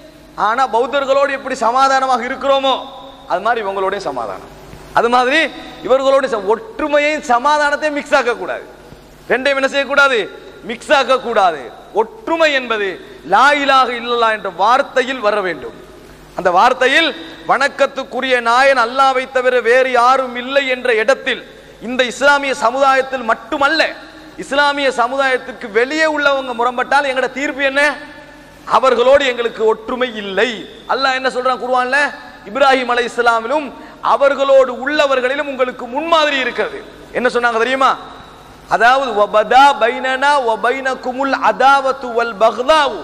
ஆனா பௌத்தர்களோடு எப்படி சமாதானமாக இருக்கிறோமோ அது மாதிரி இவங்களோட சமாதானம் அது மாதிரி இவர்களோட ச- ஒற்றுமையையும் சமாதானத்தையும் மிக்ஸ் ஆக்க கூடாது ரெண்டையும் என்ன செய்யக்கூடாது மிக்ஸ் ஆக்க கூடாது ஒற்றுமை என்பது லா இலாஹ இல்லல்லா என்ற வார்த்தையில் வர வேண்டும் அந்த வார்த்தையில் வணக்கத்துக்குரிய நாயன் அல்லாவை தவிர வேறு யாரும் இல்லை என்ற இடத்தில் இந்த இஸ்லாமிய சமுதாயத்தில் மட்டுமல்ல இஸ்லாமிய சமுதாயத்திற்கு வெளியே உள்ளவங்க முரம்பட்டால் எங்கட தீர்ப்பு என்ன அவர்களோடு எங்களுக்கு ஒற்றுமை இல்லை அல்லாஹ் என்ன சொல்றான் குர்ஆன்ல இப்ராஹிம் அலை இஸ்லாமிலும் அவர்களோடு உள்ளவர்களிலும் உங்களுக்கு முன்மாதிரி இருக்கிறது என்ன சொன்னாங்க தெரியுமா அதாவது வபதா பைனனா வபைனகுமுல் அதாவத்து வல் பக்தாவு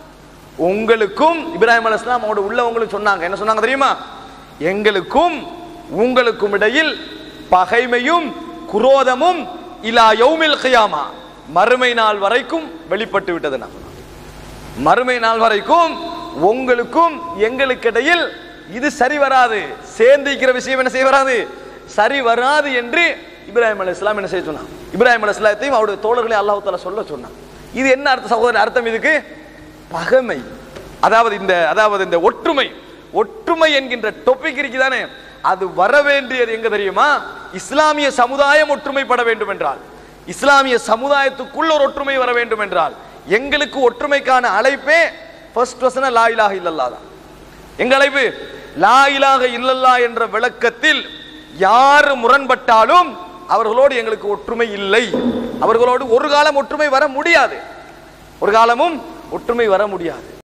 உங்களுக்கும் இப்ராஹிம் அலைஹிஸ்ஸலாம் அவங்களோட உள்ளவங்களும் சொன்னாங்க என்ன சொன்னாங்க தெரியுமா எங்களுக்கும் உங்களுக்கும் இடையில் பகைமையும் குரோதமும் இலா யௌமில் கியாமா மறுமை நாள் வரைக்கும் வெளிப்பட்டு விட்டது நான் மறுமை நாள் வரைக்கும் உங்களுக்கும் எங்களுக்கு இடையில் இது சரி வராது சேர்ந்திருக்கிற விஷயம் என்ன செய்ய வராது சரி வராது என்று இப்ராஹிம் அலி இஸ்லாம் என்ன செய்ய சொன்னான் இப்ராஹிம் அலி இஸ்லாத்தையும் அவருடைய தோழர்களை அல்லாஹ் தாலா சொல்ல சொன்னான் இது என்ன அர்த்த சகோதரர் அர்த்தம் இதுக்கு பகைமை அதாவது இந்த அதாவது இந்த ஒற்றுமை ஒற்றுமை என்கின்ற டொபிக் இருக்குதானே அது வர வேண்டியது எங்க தெரியுமா இஸ்லாமிய சமுதாயம் ஒற்றுமைப்பட வேண்டும் என்றால் இஸ்லாமிய சமுதாயத்துக்குள்ள ஒரு ஒற்றுமை வர வேண்டும் என்றால் எங்களுக்கு ஒற்றுமைக்கான அழைப்பே ஃபர்ஸ்ட் வசன லா இலாஹ இல்லல்லா தான் எங்க அழைப்பு லா இலாஹ இல்லல்லா என்ற விளக்கத்தில் யார் முரண்பட்டாலும் அவர்களோடு எங்களுக்கு ஒற்றுமை இல்லை அவர்களோடு ஒரு காலம் ஒற்றுமை வர முடியாது ஒரு காலமும் ஒற்றுமை வர முடியாது